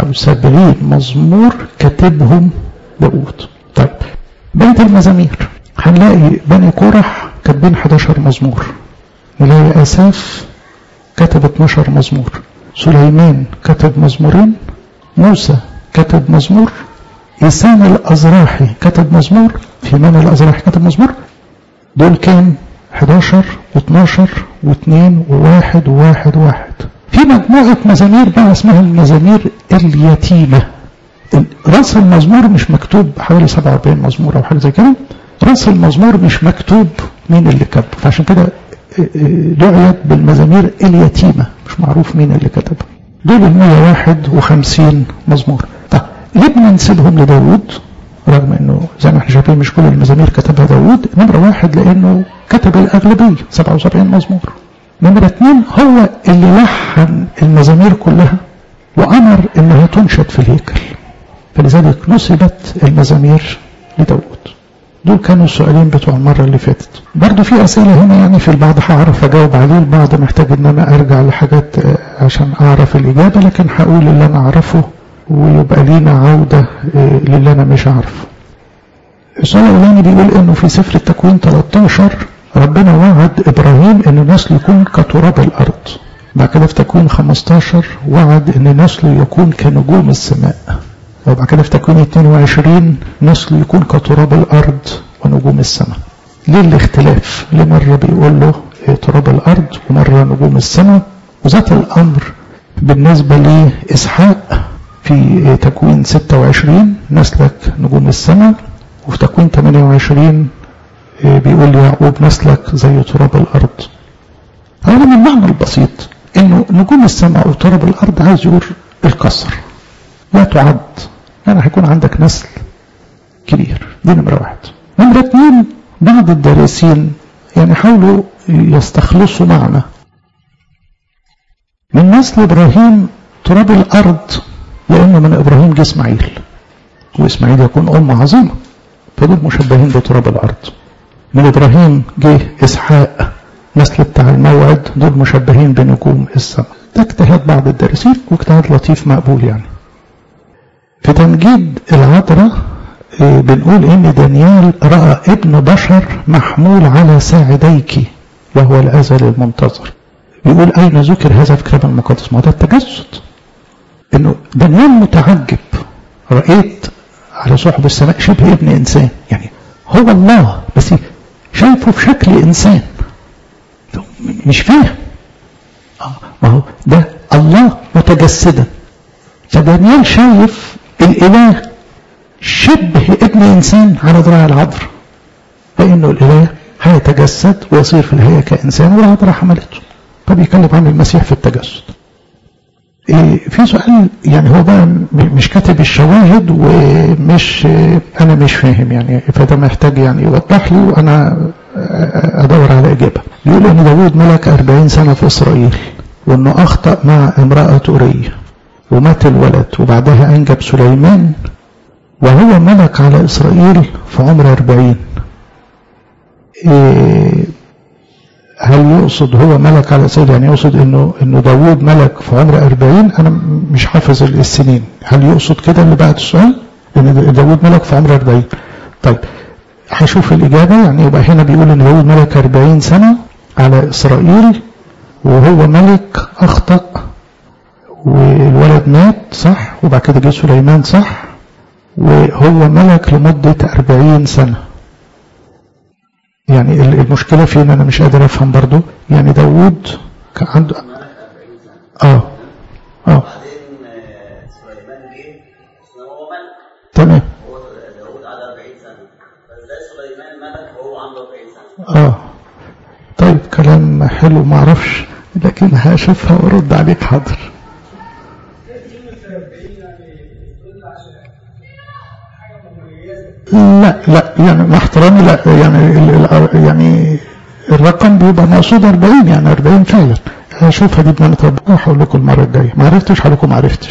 77 مزمور كاتبهم داوود طيب بيت المزامير هنلاقي بني كورح كاتبين 11 مزمور نلاقي اساف كتب 12 مزمور سليمان كتب مزمورين موسى كتب مزمور إسان الأزراحي كتب مزمور فيمان الأزراحي كتب مزمور دول كام 11 و12 و2 و1 و1 و1 في مجموعة مزامير بقى اسمها المزامير اليتيمة راس المزمور مش مكتوب حوالي 47 مزمور أو حاجة زي كده راس المزمور مش مكتوب مين اللي كتبه فعشان كده دعيت بالمزامير اليتيمة مش معروف مين اللي كتبها دول ال 151 مزمور طيب ليه بننسبهم لداوود رغم انه زي ما احنا شايفين مش كل المزامير كتبها داوود نمرة واحد لانه كتب الاغلبية 77 مزمور نمرة اثنين هو اللي لحن المزامير كلها وامر انها تنشد في الهيكل فلذلك نسبت المزامير لداوود دول كانوا السؤالين بتوع المرة اللي فاتت برضو في أسئلة هنا يعني في البعض هعرف أجاوب عليه البعض محتاج إن أنا أرجع لحاجات عشان أعرف الإجابة لكن هقول اللي أنا أعرفه ويبقى لينا عودة للي أنا مش عارفه السؤال الأولاني بيقول إنه في سفر التكوين 13 ربنا وعد إبراهيم إن نسله يكون كتراب الأرض بعد كده في تكوين 15 وعد إن نسله يكون كنجوم السماء وبعد كده في تكوين 22 نسله يكون كتراب الأرض ونجوم السماء ليه الاختلاف لمرة بيقول له تراب الأرض ومرة نجوم السماء وذات الأمر بالنسبة لإسحاق في تكوين 26 نسلك نجوم السماء وفي تكوين 28 بيقول يعقوب نسلك زي تراب الأرض أولا المعنى البسيط إنه نجوم السماء وتراب الأرض عايز يقول الكسر لا تعد يعني هيكون عندك نسل كبير دي نمرة واحد نمرة اثنين بعض الدارسين يعني حاولوا يستخلصوا معنى من نسل إبراهيم تراب الأرض لأنه من إبراهيم جه إسماعيل وإسماعيل يكون أم عظيمة فدول مشبهين بتراب الأرض من إبراهيم جه إسحاق نسل بتاع الموعد دول مشبهين بنجوم السماء ده اجتهاد بعض الدارسين واجتهاد لطيف مقبول يعني في تمجيد العذراء بنقول ان دانيال راى ابن بشر محمول على ساعديك وهو الازل المنتظر بيقول اين ذكر هذا في الكتاب المقدس ما ده التجسد انه دانيال متعجب رايت على صحب السماء شبه ابن انسان يعني هو الله بس شايفه في شكل انسان مش فاهم ما هو ده الله متجسدا فدانيال شايف الاله شبه ابن انسان على ذراع العذر فانه الاله هيتجسد ويصير في الهيئة كإنسان والعذراء حملته فبيتكلم عن المسيح في التجسد إيه في سؤال يعني هو بقى مش كاتب الشواهد ومش انا مش فاهم يعني فده محتاج يعني يوضح لي وانا ادور على اجابه يقول ان داوود ملك 40 سنه في اسرائيل وانه اخطا مع امراه اوريه ومات الولد وبعدها انجب سليمان وهو ملك على اسرائيل في عمر 40 إيه هل يقصد هو ملك على سيد يعني يقصد انه انه داوود ملك في عمر 40 انا مش حافظ السنين هل يقصد كده اللي بعد السؤال ان داوود ملك في عمر 40 طيب هشوف الاجابه يعني يبقى هنا بيقول ان داوود ملك 40 سنه على اسرائيل وهو ملك اخطا والولد مات صح وبعد كده جه سليمان صح وهو ملك لمده 40 سنه يعني المشكلة فين أنا مش قادر أفهم برضو يعني داوود كان عنده آه آه سليمان جه هو ملك تمام هو داوود قعد 40 سنة بس ده سليمان ملك وهو عنده 40 سنة آه طيب كلام حلو معرفش لكن هشوفها وارد عليك حاضر لا لا يعني مع احترامي لا يعني ال ال يعني الرقم بيبقى مقصود 40 يعني 40 فعلا هشوفها دي بمعنى ربنا هقول لكم المره الجايه ما عرفتش هقول لكم ما عرفتش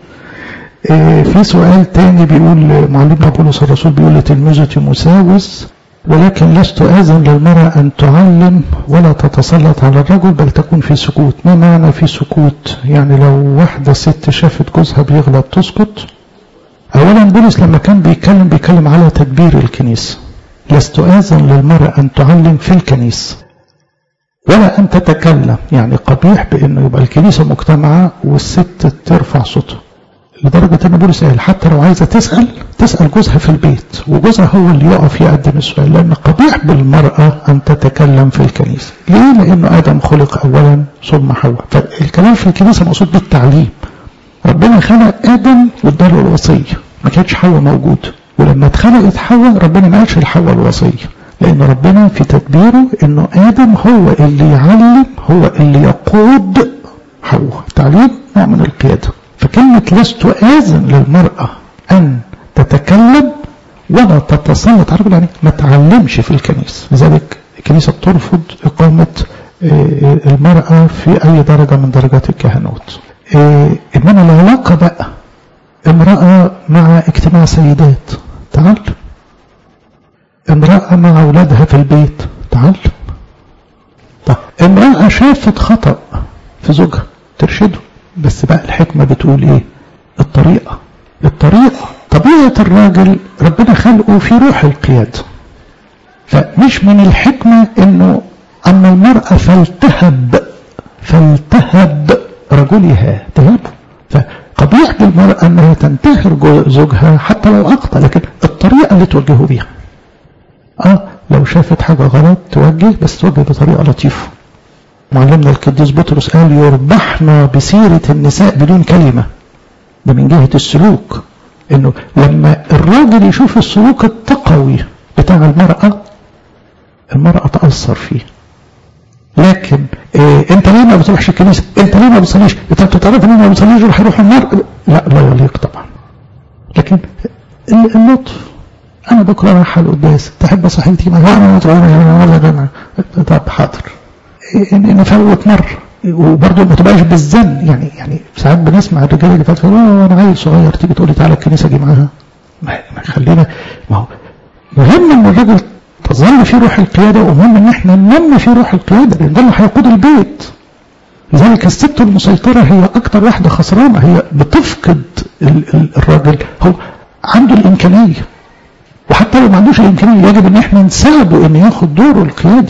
إيه في سؤال تاني بيقول معلمنا بولس الرسول بيقول لتلميذه تيموساوس ولكن لست آذن للمرأة أن تعلم ولا تتسلط على الرجل بل تكون في سكوت ما معنى في سكوت يعني لو واحدة ست شافت جوزها بيغلط تسكت أولا بولس لما كان بيتكلم بيتكلم على تدبير الكنيسة لست آذن للمرأة أن تعلم في الكنيسة ولا أن تتكلم يعني قبيح بأنه يبقى الكنيسة مجتمعة والست ترفع صوتها لدرجة أن بولس قال حتى لو عايزة تسأل تسأل جوزها في البيت وجوزها هو اللي يقف يقدم السؤال لأن قبيح بالمرأة أن تتكلم في الكنيسة ليه؟ لأنه آدم خلق أولا ثم حواء فالكلام في الكنيسة مقصود بالتعليم ربنا خلق آدم واداله الوصية ما كانتش حواء موجودة ولما اتخلقت حواء ربنا ما قالش لحواء الوصية لأن ربنا في تدبيره إنه آدم هو اللي يعلم هو اللي يقود حواء تعليم نوع من القيادة فكلمة لست آذن للمرأة أن تتكلم ولا تتسلط على يعني ما تعلمش في الكنيسة لذلك الكنيسة بترفض إقامة المرأة في أي درجة من درجات الكهنوت إنما العلاقة بقى امرأة مع اجتماع سيدات تعال امرأة مع أولادها في البيت تعال طيب امرأة شافت خطأ في زوجها ترشده بس بقى الحكمة بتقول ايه الطريقة الطريقة طبيعة الراجل ربنا خلقه في روح القيادة فمش من الحكمة انه اما المرأة فلتهب فلتهب رجلها تهبه فقبيح بالمرأة انها تنتهر زوجها حتى لو اخطأ لكن الطريقة اللي توجهه بيها اه لو شافت حاجة غلط توجه بس توجه بطريقة لطيفة معلمنا القديس بطرس قال يربحنا بسيرة النساء بدون كلمة ده من جهة السلوك انه لما الراجل يشوف السلوك التقوي بتاع المرأة المرأة تأثر فيه لكن إيه انت ليه ما بتروحش الكنيسة انت ليه ما بتصليش انت بتعرف ان ما بتصليش راح يروح النار لا لا يليق طبعا لكن اللطف انا بكره رايح على القداس تحب صاحبتي تيجي معايا طب حاضر نفوت مرة وبرضه ما تبقاش بالزن يعني يعني ساعات بنسمع الرجاله اللي فاتت انا عيل صغير تيجي تقول لي تعالى الكنيسه اجي معاها ما خلينا ما هو مهم ان الراجل تظل في روح القياده ومهم ان احنا ننمي في روح القياده لان ده اللي هيقود البيت لذلك الست المسيطره هي اكتر واحده خسرانه هي بتفقد ال ال الراجل هو عنده الامكانيه وحتى لو ما عندوش الامكانيه يجب ان احنا نساعده ان ياخد دوره القيادي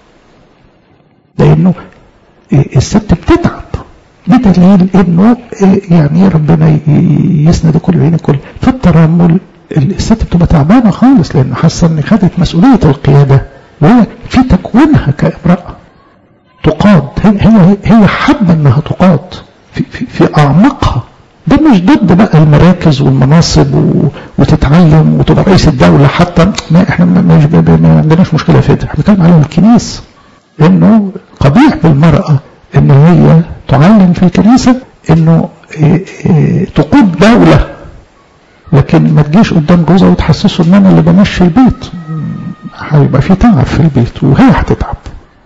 لانه الست بتتعب بدليل انه يعني ربنا يسند كل عين كل في الترمل الست بتبقى تعبانه خالص لان حاسه ان خدت مسؤوليه القياده وهي في تكوينها كامراه تقاد هي هي هي حابه انها تقاد في في, في اعماقها ده مش ضد بقى المراكز والمناصب و... وتتعلم وتبقى رئيس الدولة حتى ما احنا مش ب... ب... ما عندناش مشكلة في ده احنا بنتكلم على الكنيسة انه قبيح بالمرأة ان هي تعلم في الكنيسة انه إيه إيه تقود دولة لكن ما تجيش قدام جوزها وتحسسه ان انا اللي بمشي البيت هيبقى في تعب في البيت وهي هتتعب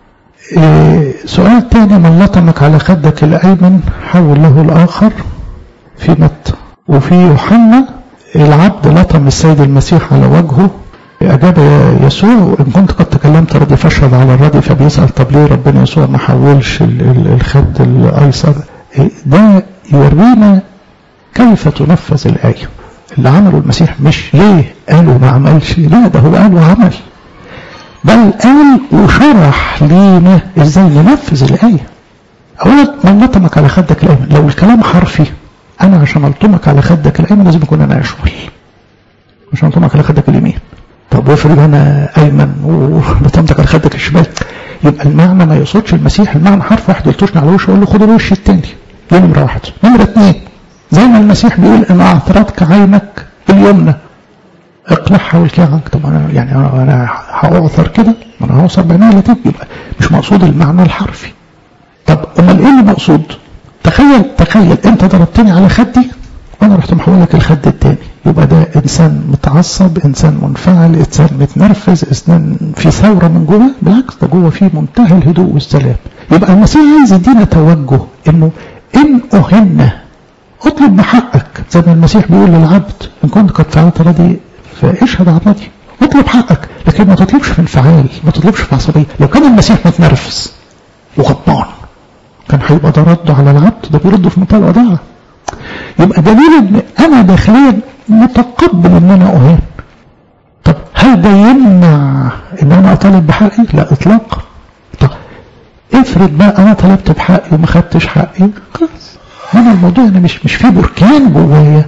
إيه سؤال تاني من لطمك على خدك الايمن حول له الاخر في متى وفي يوحنا العبد لطم السيد المسيح على وجهه أجاب يسوع إن كنت قد تكلمت ردي فاشهد على الردي فبيسأل طب ليه ربنا يسوع ما حولش الخد الأيسر ده يورينا كيف تنفذ الآية اللي عمله المسيح مش ليه قالوا ما عملش لا ده هو قال وعمل بل قال وشرح لينا ازاي ننفذ الآية أولا من لطمك على خدك الأيمن لو الكلام حرفي أنا عشان ألطمك على خدك الأيمن لازم يكون أنا أشمل عشان ألطمك على خدك اليمين طب وافرض أنا أيمن ولطمتك على خدك الشمال يبقى المعنى ما يقصدش المسيح المعنى حرف واحد قلتوشني على وشه أقول له خد الوش التاني دي نمرة واحد نمرة اتنين زي ما المسيح بيقول إن أعثرتك عينك اليمنى اقلعها والكي عنك طب انا يعني انا هاعثر كده ما انا هوصل بعينيا لا يبقى مش مقصود المعنى الحرفي طب امال ايه اللي مقصود تخيل تخيل انت ضربتني على خدي وانا رحت محول لك الخد التاني يبقى ده انسان متعصب انسان منفعل انسان متنرفز انسان في ثوره من جوه بالعكس ده جوه فيه منتهى الهدوء والسلام يبقى المسيح عايز يدينا توجه انه ان اهنا اطلب بحقك زي ما المسيح بيقول للعبد ان كنت قد فعلت ردي فاشهد على ردي اطلب حقك لكن ما تطلبش في انفعال ما تطلبش في عصبيه لو كان المسيح متنرفز وغضبان كان هيبقى ده رده على العبد ده بيرده في منتهى الوداعه يبقى دليل ان انا داخليا متقبل ان انا اهان طب هل ده يمنع ان انا اطالب بحقي لا اطلاقا طب افرض بقى انا طلبت بحقي وما خدتش حقي خلاص هنا الموضوع انا مش مش في بركان جوايا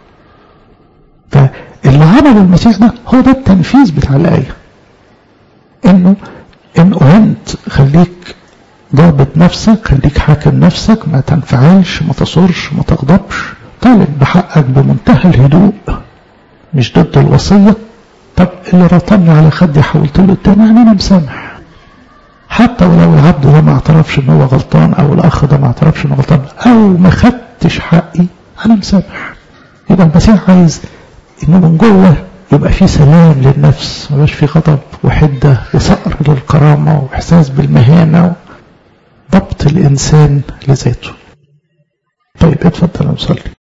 فاللي عمله المسيح ده هو ده التنفيذ بتاع الايه انه ان اهنت خليك ضابط نفسك خليك حاكم نفسك ما تنفعلش ما تصرش ما تغضبش طالب بحقك بمنتهى الهدوء مش ضد الوصية طب اللي رطمني على خدي حولت له التاني يعني انا مسامح حتى ولو العبد ده ما اعترفش ان هو غلطان او الاخ ده ما اعترفش انه غلطان او ما خدتش حقي انا مسامح يبقى المسيح عايز انه من جوه يبقى في سلام للنفس ما يبقاش في غضب وحده وصقر للكرامه واحساس بالمهانه ضبط الإنسان لذاته طيب اتفضل نصلي